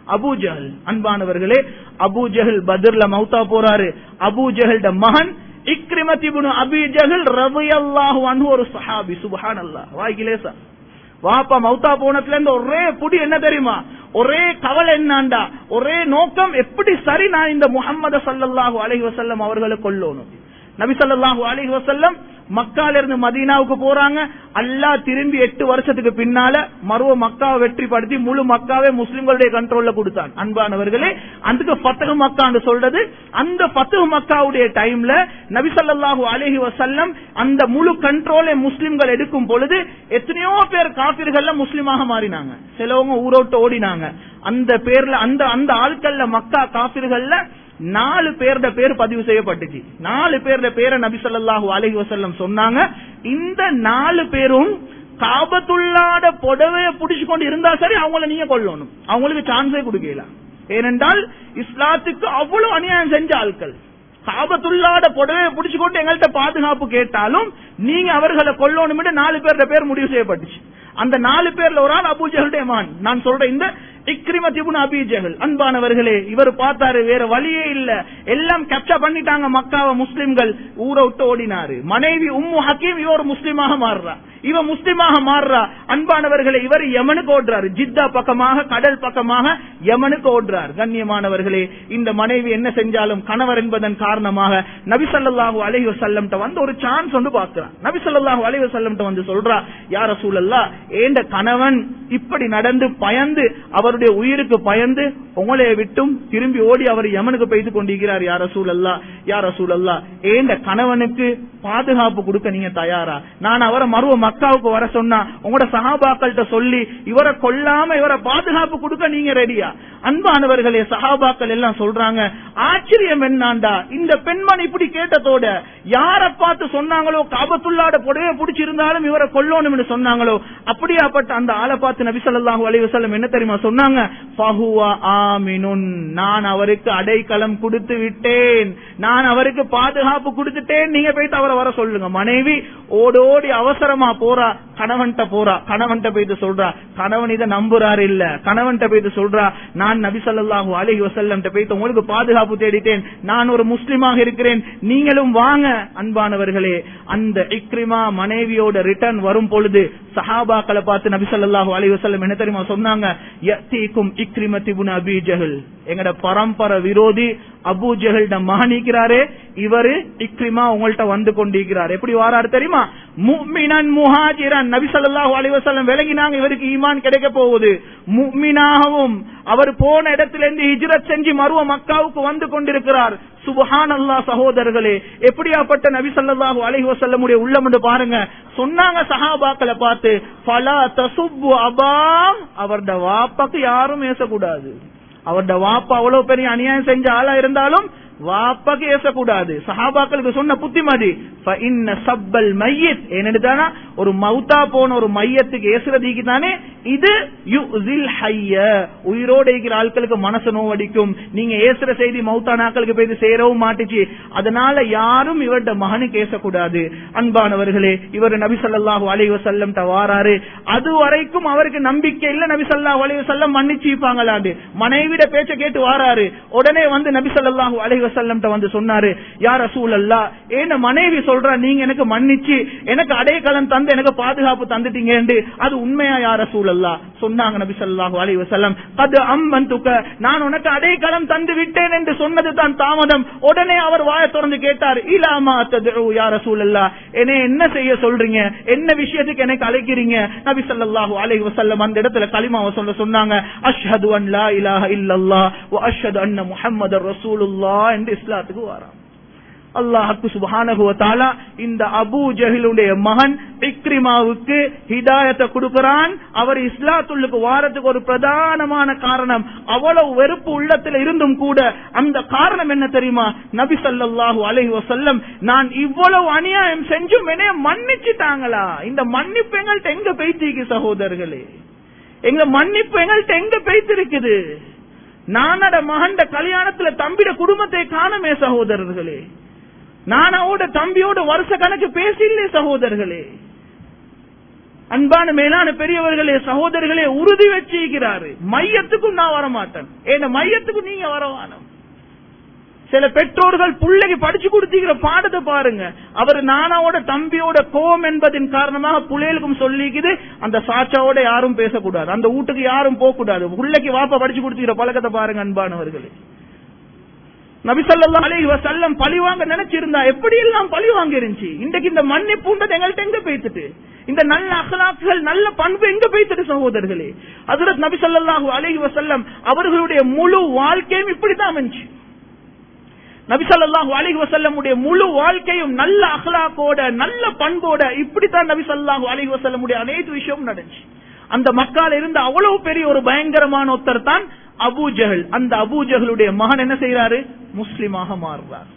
அபூ ஜஹல் அன்பானவர்களே அபூ ஜஹல் பத்ர்ல மௌத்தா போறாரு அபூ ஜஹல்ட மகன் இக்ரிமத் இப்னு அபி ஜஹல் ரலியல்லாஹு அன்ஹு ஒரு சஹாபி சுப்ஹானல்லாஹ் வாய்கிலேசா வாப்பா மௌத்தா போனதுல இருந்து ஒரே புடி என்ன தெரியுமா ஒரே கவலை என்னண்டா ஒரே நோக்கம் எப்படி சரி நான் இந்த முகம்மது சல்லல்லாஹு அலைஹி வஸல்லம் அவர்களை கொல்லணும் நபி ஸல்லல்லாஹு அலைஹி வஸல்லம் மக்கால இருந்து மதீனாவுக்கு போறாங்க அல்லாஹ் திரும்பி எட்டு வருஷத்துக்கு பின்னால மறுவ மக்காவை வெற்றி படுத்தி முழு மக்காவே முஸ்லிம்களுடைய கண்ட்ரோல்ல கொடுத்தான் அன்பானவர்களே அதுக்கு பத்தக மக்கான்னு சொல்றது அந்த பத்தக மக்காவுடைய டைம்ல நபி ஸல்லல்லாஹு அலைஹி வஸல்லம் அந்த முழு கண்ட்ரோலை முஸ்லிம்கள் எடுக்கும் பொழுது எத்தனையோ பேர் காபிர்கள்ல முஸ்லிமாக மாறினாங்க சிலவங்க ஊரோட்டு ஓடினாங்க அந்த பேர்ல அந்த அந்த ஆட்கள்ல மக்கா காபிர்கள்ல நாலு பேருட பேர் பதிவு செய்யப்பட்டுச்சு நாலு பேருட பேரை நபி ஸல்லல்லாஹு அலைஹி வஸல்லம் சொன்னாங்க இந்த நாலு பேரும் காபத்துள்ளாட புடவைய புடிச்சு கொண்டு இருந்தா சரி அவங்கள நீங்க கொல்லணும் அவங்களுக்கு சான்ஸே கொடுக்கல ஏனென்றால் இஸ்லாத்துக்கு அவ்வளவு அநியாயம் செஞ்ச ஆட்கள் காபத்துள்ளாட புடவைய புடிச்சு கொண்டு எங்கள்கிட்ட பாதுகாப்பு கேட்டாலும் நீங்க அவர்களை கொல்லணும் நாலு பேருட பேர் முடிவு செய்யப்பட்டுச்சு அந்த நாலு பேர்ல ஒரு ஆள் அபு ஜஹலுடைய மகன் நான் சொல்றேன் இந்த இக்ரிமத் இப்னு அபி ஜஹல் அன்பானவர்களே இவர் பார்த்தாரு வேற வழியே இல்ல எல்லாம் கேப்சர் பண்ணிட்டாங்க மக்காவ முஸ்லிம்கள் ஊரை விட்டு ஓடினாரு மனைவி உம்மு ஹக்கீம் இவர் முஸ்லிமாக மாறுறா இவ முஸ்லிமாக மாறுறா அன்பானவர்களே இவர் யமனுக்கு ஓடுறாரு ஜித்தா பக்கமாக கடல் பக்கமாக யமனுக்கு ஓடுறார் கண்ணியமானவர்களே இந்த மனைவி என்ன செஞ்சாலும் கணவர் என்பதன் காரணமாக நபி ஸல்லல்லாஹு அலைஹி வஸல்லம் வந்து ஒரு சான்ஸ் வந்து பார்க்கிறான் நபி ஸல்லல்லாஹு அலைஹி வஸல்லம் வந்து சொல்றா யார சூழல்லா ஏண்ட கணவன் இப்படி நடந்து பயந்து அவருடைய உயிருக்கு பயந்து உங்களைய விட்டும் திரும்பி ஓடி அவர் யமனுக்கு பெய்து கொண்டிருக்கிறார் யார சூழல்லா யார சூழல்லா ஏண்ட கணவனுக்கு பாதுகாப்பு கொடுக்க நீங்க தயாரா நான் அவரை மருவ மக்காவுக்கு வர சொன்னா உங்களோட சகாபாக்கள்கிட்ட சொல்லி இவரை கொல்லாம இவரை பாதுகாப்பு கொடுக்க நீங்க ரெடியா அன்பானவர்களே சகாபாக்கள் எல்லாம் சொல்றாங்க ஆச்சரியம் என்னாண்டா இந்த பெண்மணி இப்படி கேட்டதோட யார பார்த்து சொன்னாங்களோ காபத்துள்ளாட புடவை பிடிச்சிருந்தாலும் இவரை கொல்லணும்னு சொன்னாங்களோ அப்படியாப்பட்ட அந்த ஆளை பார்த்து நபி ஸல்லல்லாஹு அலைஹி வஸல்லம் என்ன தெரியுமா சொன்னாங்க ஃபஹுவ ஆமினுன் நான் அவருக்கு அடைக்கலம் கொடுத்து விட்டேன் நான் அவருக்கு பாதுகாப்பு கொடுத்துட்டேன் நீங்க போயிட்டு அவரை வர சொல்லுங்க மனைவி ஓடோடி அவசரமா போறா கணவன்கிட்ட போறா கணவன்கிட்ட போயிட்டு சொல்றா கணவன் இதை நம்புறாரு இல்ல கணவன்கிட்ட போயிட்டு சொல்றா நான் நபி ஸல்லல்லாஹு அலைஹி வஸல்லம் போயிட்டு உங்களுக்கு பாதுகாப்பு தேடிட்டேன் நான் ஒரு முஸ்லிமாக இருக்கிறேன் நீங்களும் வாங்க அன்பானவர்களே அந்த இக்ரிமா மனைவியோட ரிட்டர்ன் வரும் பொழுது சஹாபாக்களை பார்த்து நபி ஸல்லல்லாஹு அலைஹி வஸல்லம் என்ன தெரியுமா சொன்னாங்க யத்தீக்கும் இக்ரிமத் இப்னு அபி ஜஹல் எங்கட பரம்பரை விரோதி அபு ஜஹல்ட மகனிக்கிறாரே இவரு இக்ரிமா உங்கள்ட்ட வந்து கொண்டிருக்கிறார் எப்படி வாராரு தெரியுமா முஃமினன் முஹாஜிரன் நபி ஸல்லல்லாஹு அலைஹி வஸல்லம் விளங்கினாங்க இவருக்கு ஈமான் கிடைக்க போகுது முஃமினாகவும் அவர் போன இடத்துல இருந்து ஹிஜ்ரத் செஞ்சு மருவ மக்காவுக்கு வந்து கொண்டிருக்கிறார் சுபஹான் அல்லா சகோதரர்களே எப்படியாப்பட்ட நபி ஸல்லல்லாஹு அலைஹி வஸல்லமுடைய உள்ளம் என்று பாருங்க சொன்னாங்க சஹாபாக்களை பார்த்து ஃபலா தசுப்பு அபா அவருடைய வாப்பாக்கு யாரும் ஏசக்கூடாது அவருடைய வாப்பா அவ்வளவு பெரிய அநியாயம் செஞ்ச ஆளா இருந்தாலும் வாப்பாக்கு ஏசக்கூடாது சஹாபாக்களுக்கு சொன்ன புத்திமதி சப்பல் மையத் என்னென்னு ஒரு மௌத்தா போன ஒரு மையத்துக்கு ஏசுறதுக்கு தானே இது யுஸில் ஹய்ய உயிரோட இருக்கிற ஆட்களுக்கு மனசு நோவடிக்கும் நீங்க ஏசுற செய்தி மௌத்தா நாட்களுக்கு போய் சேரவும் மாட்டுச்சு அதனால யாரும் இவருடைய மகனுக்கு ஏசக்கூடாது அன்பானவர்களே இவர் நபி ஸல்லல்லாஹு அலைஹி வஸல்லம் வாராரு அது வரைக்கும் அவருக்கு நம்பிக்கை இல்ல நபி ஸல்லல்லாஹு அலைஹி வஸல்லம் மன்னிச்சு இருப்பாங்களாண்டு மனைவிட பேச்ச கேட்டு வாராரு உடனே வந்து நபி ஸல்லல்லாஹு அலைஹி வஸல்லம் வந்து சொன்னாரு யார் ரசூலல்லா ஏன மனைவி சொல்றா நீங்க எனக்கு மன்னிச்சு எனக்கு அடைக்கலம் தந்து எனக்கு பாதுகாப்பு தந்துட்டீங்க அது உண்மையா யார் ரசூலல்லா சொன்னாங்க நபி ஸல்லல்லாஹு அலைஹி வஸல்லம் அது அம்மந்துக்க நான் உனக்கு அடைக்கலம் தந்து விட்டேன் என்று சொன்னது தான் தாமதம் உடனே அவர் வாய திறந்து கேட்டார் இலாமா ததுஉ யா ரசூலல்லா என்னை என்ன செய்ய சொல்றீங்க என்ன விஷயத்துக்கு எனக்கு அழைக்கிறீங்க நபி ஸல்லல்லாஹு அலைஹி வஸல்லம் அந்த இடத்துல கலிமாவை சொல்ல சொன்னாங்க அஷ்ஹது அன் லா இலாஹ இல்லல்லாஹ் வ அஷ்ஹது அன்ன முஹம்மதர் ரசூலுல்லாஹ் என்று இஸ்லாத்துக்கு வரான் அல்லாஹுக்கு சுபஹானஹு வ தஆலா இந்த அபூ ஜஹிலுடைய மகன் இக்ரிமாவுக்கு ஹிதாயத்தை கொடுக்கிறான் அவர் இஸ்லாத்துள்ளுக்கு வாரத்துக்கு ஒரு பிரதானமான காரணம் அவ்வளவு வெறுப்பு உள்ளத்தில் இருந்தும் கூட அந்த காரணம் என்ன தெரியுமா நபி ஸல்லல்லாஹு அலைஹி வஸல்லம் நான் இவ்வளவு அநியாயம் செஞ்சும் என்னைய மன்னிச்சிட்டாங்களா இந்த மன்னிப்பு எங்கள்ட்ட எங்க பேய்த்தீங்க சகோதரர்களே எங்க மன்னிப்பு எங்கள்ட்ட எங்க பேய்த்திருக்குது நானட மகண்ட கல்யாணத்துல தம்பிட குடும்பத்தை காணமே சகோதரர்களே நானாவோட தம்பியோட வருஷ கணக்கு பேசில்லே சகோதரர்களே அன்பான மேலான பெரியவர்களே சகோதரர்களே உறுதி வச்சிருக்கிறாரு மையத்துக்கும் நான் வரமாட்டேன் ஏன்னா மையத்துக்கும் நீங்க வரவானம் சில பெற்றோர்கள் பிள்ளைக்கு படிச்சு கொடுத்திருக்கிற பாடத்தை பாருங்க அவர் நானாவோட தம்பியோட கோம் என்பதின் காரணமாக புள்ளைகளுக்கும் சொல்லிக்குது அந்த சாச்சாவோட யாரும் பேசக்கூடாது அந்த வீட்டுக்கு யாரும் போக கூடாது பிள்ளைக்கு வாப்பா படிச்சு கொடுத்திருக்கிற பழக்கத்தை பாருங்க அன்பானவர்களே நபிசல்லா அலைஹி வஸல்லம் பழி வாங்க நினைச்சிருந்தா எப்படி எல்லாம் பழி வாங்க இருந்துச்சு இன்றைக்கு இந்த மன்னிப்புன்றது எங்கள்கிட்ட எங்க பேத்துட்டு இந்த நல்ல அகலாக்குகள் நல்ல பண்பு எங்க பேத்துட்டு சகோதரர்களே ஹஜரத் நபி ஸல்லல்லாஹு அலைஹி வஸல்லம் அவர்களுடைய முழு வாழ்க்கையும் இப்படித்தான் அமைஞ்சு நபிசல்லாஹு அலிஹி வசல்லமுடைய முழு வாழ்க்கையும் நல்ல அகலாக்கோட நல்ல பண்போட இப்படித்தான் நபி ஸல்லல்லாஹு அலைஹி வஸல்லமுடைய அனைத்து விஷயமும் நடந்துச்சு அந்த மக்கால இருந்த அவ்வளவு பெரிய ஒரு பயங்கரமான ஒருத்தர் தான் அபூஜஹல் அந்த அபூஜஹலுடைய மகன் என்ன செய்யறாரு முஸ்லிமாக மாறுறார்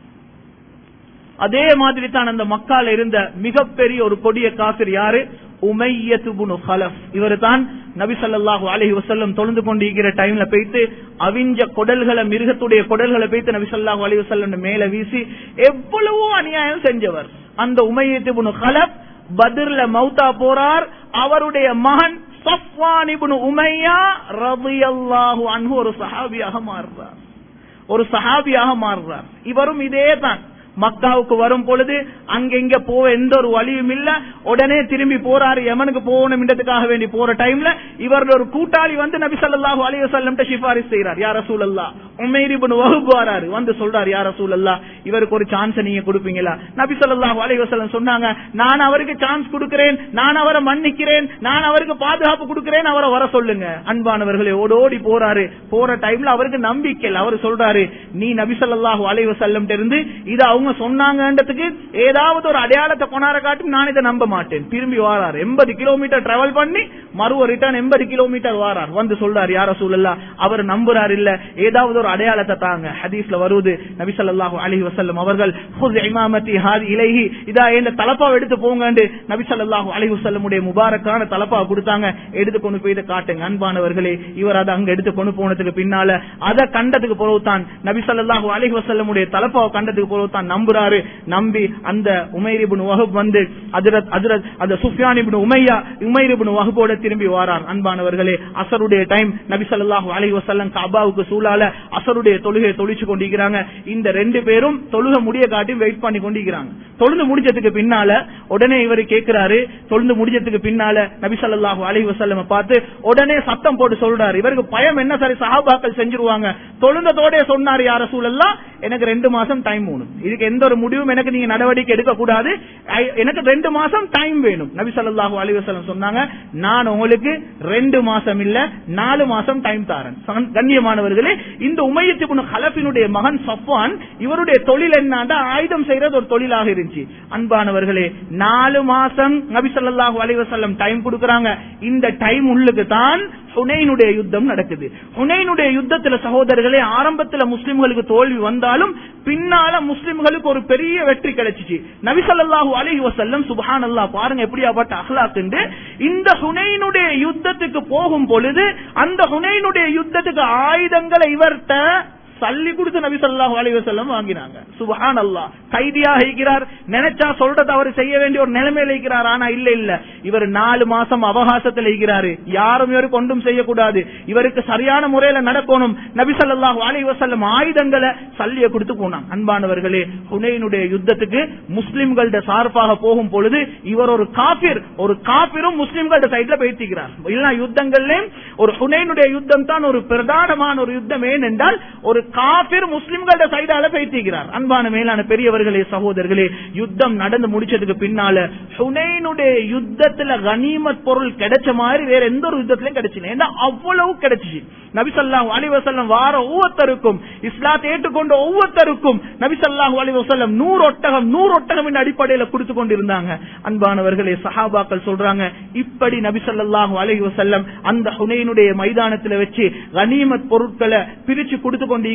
அதே மாதிரி தான் அந்த மக்கால இருந்த மிகப்பெரிய ஒரு கொடிய காசிர் யாரு உமையத்துபுனு ஹலஃப் இவர் தான் நபி ஸல்லல்லாஹு அலைஹி வஸல்லம் தொழுந்து கொண்டிருக்கிற டைம்ல போயிட்டு அவிஞ்ச கொடல்களை மிருகத்துடைய கொடல்களை போயிட்டு நபி ஸல்லல்லாஹு அலைஹி வஸல்லம் மேல வீசி எவ்வளவோ அநியாயம் செஞ்சவர் அந்த உமையத்துபுனு ஹலஃப் பத்ர்ல மௌத்தா போறார் அவருடைய மகன் சஃப்வான் இப்னு உமையா ரலியல்லாஹு அன்ஹு ஒரு சஹாபியாக மாறுறார் ஒரு சஹாபியாக மாறுறார் இவரும் இதே தான் மக்காவுக்கு வரும் பொழுது அங்க இங்க போக எந்த ஒரு வழியும் இல்ல உடனே திரும்பி போறாரு யமனுக்கு போகணும்ன்றதுக்காக வேண்டி போற டைம்ல இவரோட ஒரு கூட்டாளி வந்து நபி ஸல்லல்லாஹு அலைஹி வஸல்லம் சிபாரிஸ் செய்யறார் யார் ரசூலல்லாஹ் உமைர் இப்னு வஹப் வராரு வந்து சொல்றாரு யார் ரசூலல்லாஹ் இவருக்கு ஒரு சான்ஸ் நீங்க கொடுப்பீங்களா நபி ஸல்லல்லாஹு அலைஹி வஸல்லம் சொன்னாங்க நான் அவருக்கு சான்ஸ் கொடுக்கிறேன் நான் அவரை மன்னிக்கிறேன் நான் அவருக்கு பாதுகாப்பு கொடுக்கிறேன் அவரை வர சொல்லுங்க அன்பானவர்களே ஓடோடி போறாரு போற டைம்ல அவருக்கு நம்பிக்கை இல்ல அவர் சொல்றாரு நீ நபி ஸல்லல்லாஹு அலைஹி வஸல்லம் இருந்து இது அவங்க சொன்னாங்கன்றதுக்கு ஏதாவது ஒரு அடையாளத்தை கொண்டாட காட்டும் நான் இதை நம்ப மாட்டேன் திரும்பி வாரார் எண்பது கிலோமீட்டர் டிராவல் பண்ணி மறுவ ரிட்டர்ன் எண்பது கிலோமீட்டர் வாரார் வந்து சொல்றாரு யார சூழல்லா அவர் நம்புறாரு இல்ல ஏதாவது ஒரு அடையாளத்தை தாங்க ஹதீஸ்ல வருவது நபி ஸல்லல்லாஹு அலைஹி வஸல்லம் அவர்கள் "ஹுஸ் இமாமத்தி ஹாதி இலைஹி இதா இந்த தலப்பாவை எடுத்து போங்கன்னு நபி ஸல்லல்லாஹு அலைஹி வஸல்லமுடைய முபாரக்கான தலப்பா கொடுத்தாங்க எடுத்து கொண்டு போய் இதை காட்டுங்க அன்பானவர்களே இவர் அதை அங்க எடுத்து கொண்டு போனதுக்கு பின்னால அதை கண்டதுக்கு பிறகு தான் நபி ஸல்லல்லாஹு அலைஹி வஸல்லமுடைய தலப்பாவை கண்டதுக்கு பிறகு தான் நம்புறாரு நம்பி அந்த உமைர் இப்னு வஹப் வந்து ஹஜ்ரத் ஹஜ்ரத் அந்த சுஃபியான் இப்னு உமையா உமைர் இப்னு வஹபோட திரும்பி வாரார் அன்பானவர்களே அசருடைய டைம் நபி ஸல்லல்லாஹு அலைஹி வஸல்லம் கஅபாவுக்கு சூழால அசருடைய தொழுகை தொழிச்சு கொண்டிருக்கிறாங்க இந்த ரெண்டு பேரும் தொழுக முடிய காட்டி வெயிட் பண்ணி கொண்டிருக்கிறாங்க தொழுந்து முடிஞ்சதுக்கு பின்னால உடனே இவர் கேட்கிறாரு தொழுந்து முடிஞ்சதுக்கு பின்னால நபி ஸல்லல்லாஹு அலைஹி வஸல்லம் பார்த்து உடனே சத்தம் போட்டு சொல்றாரு இவருக்கு பயம் என்ன சரி சஹாபாக்கள் செஞ்சிருவாங்க தொழுந்ததோட சொன்னாரு யார சூழல்லாம் எனக்கு ரெண்டு மாசம் டைம் வேணும் இதுக்கு எந்த ஒரு முடிவும் எனக்கு நீங்க நடவடிக்கை எடுக்க கூடாது ஐ- எனக்கு ரெண்டு மாசம் டைம் வேணும் நபி ஸல்லல்லாஹு அலைஹி வஸல்லம் சொன்னாங்க நான் உங்களுக்கு ரெண்டு மாசம் இல்ல நாலு மாசம் டைம் தாரேன் சகன்- கண்ணியமானவர்களே இந்த உமையத் இப்னு ஹலஃபினுடைய மகன் சஃப்வான் இவருடைய தொழில் என்னன்னா ஆயுதம் செய்யறது ஒரு தொழிலாக இருந்துச்சு அன்பானவர்களே நாலு மாசம் நபி ஸல்லல்லாஹு அலைஹி வஸல்லம் டைம் கொடுக்கறாங்க இந்த டைம் உள்ளுக்கு தான் ஹுனைனுடைய யுத்தம் நடக்குது ஹுனைனுடைய யுத்தத்துல சகோதரர்களே ஆரம்பத்துல முஸ்லிம்களுக்கு தோல்வி வந்தாலும் பின்னால முஸ்லிம்களுக்கு ஒரு பெரிய வெற்றி கிடைச்சிச்சு நபி ஸல்லல்லாஹு அலைஹி வஸல்லம் சுப்ஹானல்லாஹ் பாருங்க எப்படியாப்பட்ட அஹ்லாக்குண்டு இந்த ஹுனைனுடைய யுத்தத்துக்கு போகும் பொழுது அந்த ஹுனைனுடைய யுத்தத்துக்கு ஆயுதங்களை இவர்ட்ட சல்லி கொடுத்து நபி ஸல்லல்லாஹு அலைஹி வஸல்லம் வாங்கினாங்க சுப்ஹானல்லாஹ் கைதியாக இருக்கிறார் நினைச்சா சொல்றத அவர் செய்ய வேண்டிய ஒரு நிலைமையில இருக்கிறார் ஆனா இல்ல இல்ல இவர் நாலு மாசம் அவகாசத்தில் இருக்கிறாரு யாரும் இவருக்கு ஒன்றும் செய்யக்கூடாது இவருக்கு சரியான முறையில நடக்கணும் நபி ஸல்லல்லாஹு அலைஹி வஸல்லம் ஆயுதங்களை சல்லிய கொடுத்து போனாங்க அன்பானவர்களே ஹுனைனுடைய யுத்தத்துக்கு முஸ்லிம்களோட சார்பாக போகும் பொழுது இவர் ஒரு காபிர் ஒரு காபிரும் முஸ்லிம்களோட சைட்ல பேசிக்கிறார் இல்ல யுத்தங்கள்லயும் ஒரு ஹுனைனுடைய யுத்தம் தான் ஒரு பிரதானமான ஒரு யுத்தம் ஏனென்றால் ஒரு காபிர் முஸ்லிம்களோட சைடால பேசிக்கிறார் அன்பான மேலான பெரியவர்களே சகோதரர்களே யுத்தம் நடந்து முடிச்சதுக்கு பின்னால ஹுனைனுடைய யுத்தத்துல கனிமத் பொருள் கிடைச்ச மாதிரி வேற எந்த ஒரு யுத்தத்திலும் கிடைச்சல ஏன்னா அவ்வளவு கிடைச்சிச்சு நபி ஸல்லல்லாஹு அலைஹி வஸல்லம் வார ஒவ்வொருத்தருக்கும் இஸ்லாத்தை ஏற்றுக்கொண்ட ஒவ்வொருத்தருக்கும் நபி ஸல்லல்லாஹு அலைஹி வஸல்லம் நூறு ஒட்டகம் நூறு ஒட்டகம் என்ற அடிப்படையில கொடுத்து கொண்டிருந்தாங்க அன்பானவர்களே சஹாபாக்கள் சொல்றாங்க இப்படி நபி ஸல்லல்லாஹு அலைஹி வஸல்லம் அந்த ஹுனைனுடைய மைதானத்துல வச்சு கனிமத் பொருட்களை பிரிச்சு கொடுத்து கொண்டிருக்கிறாங்க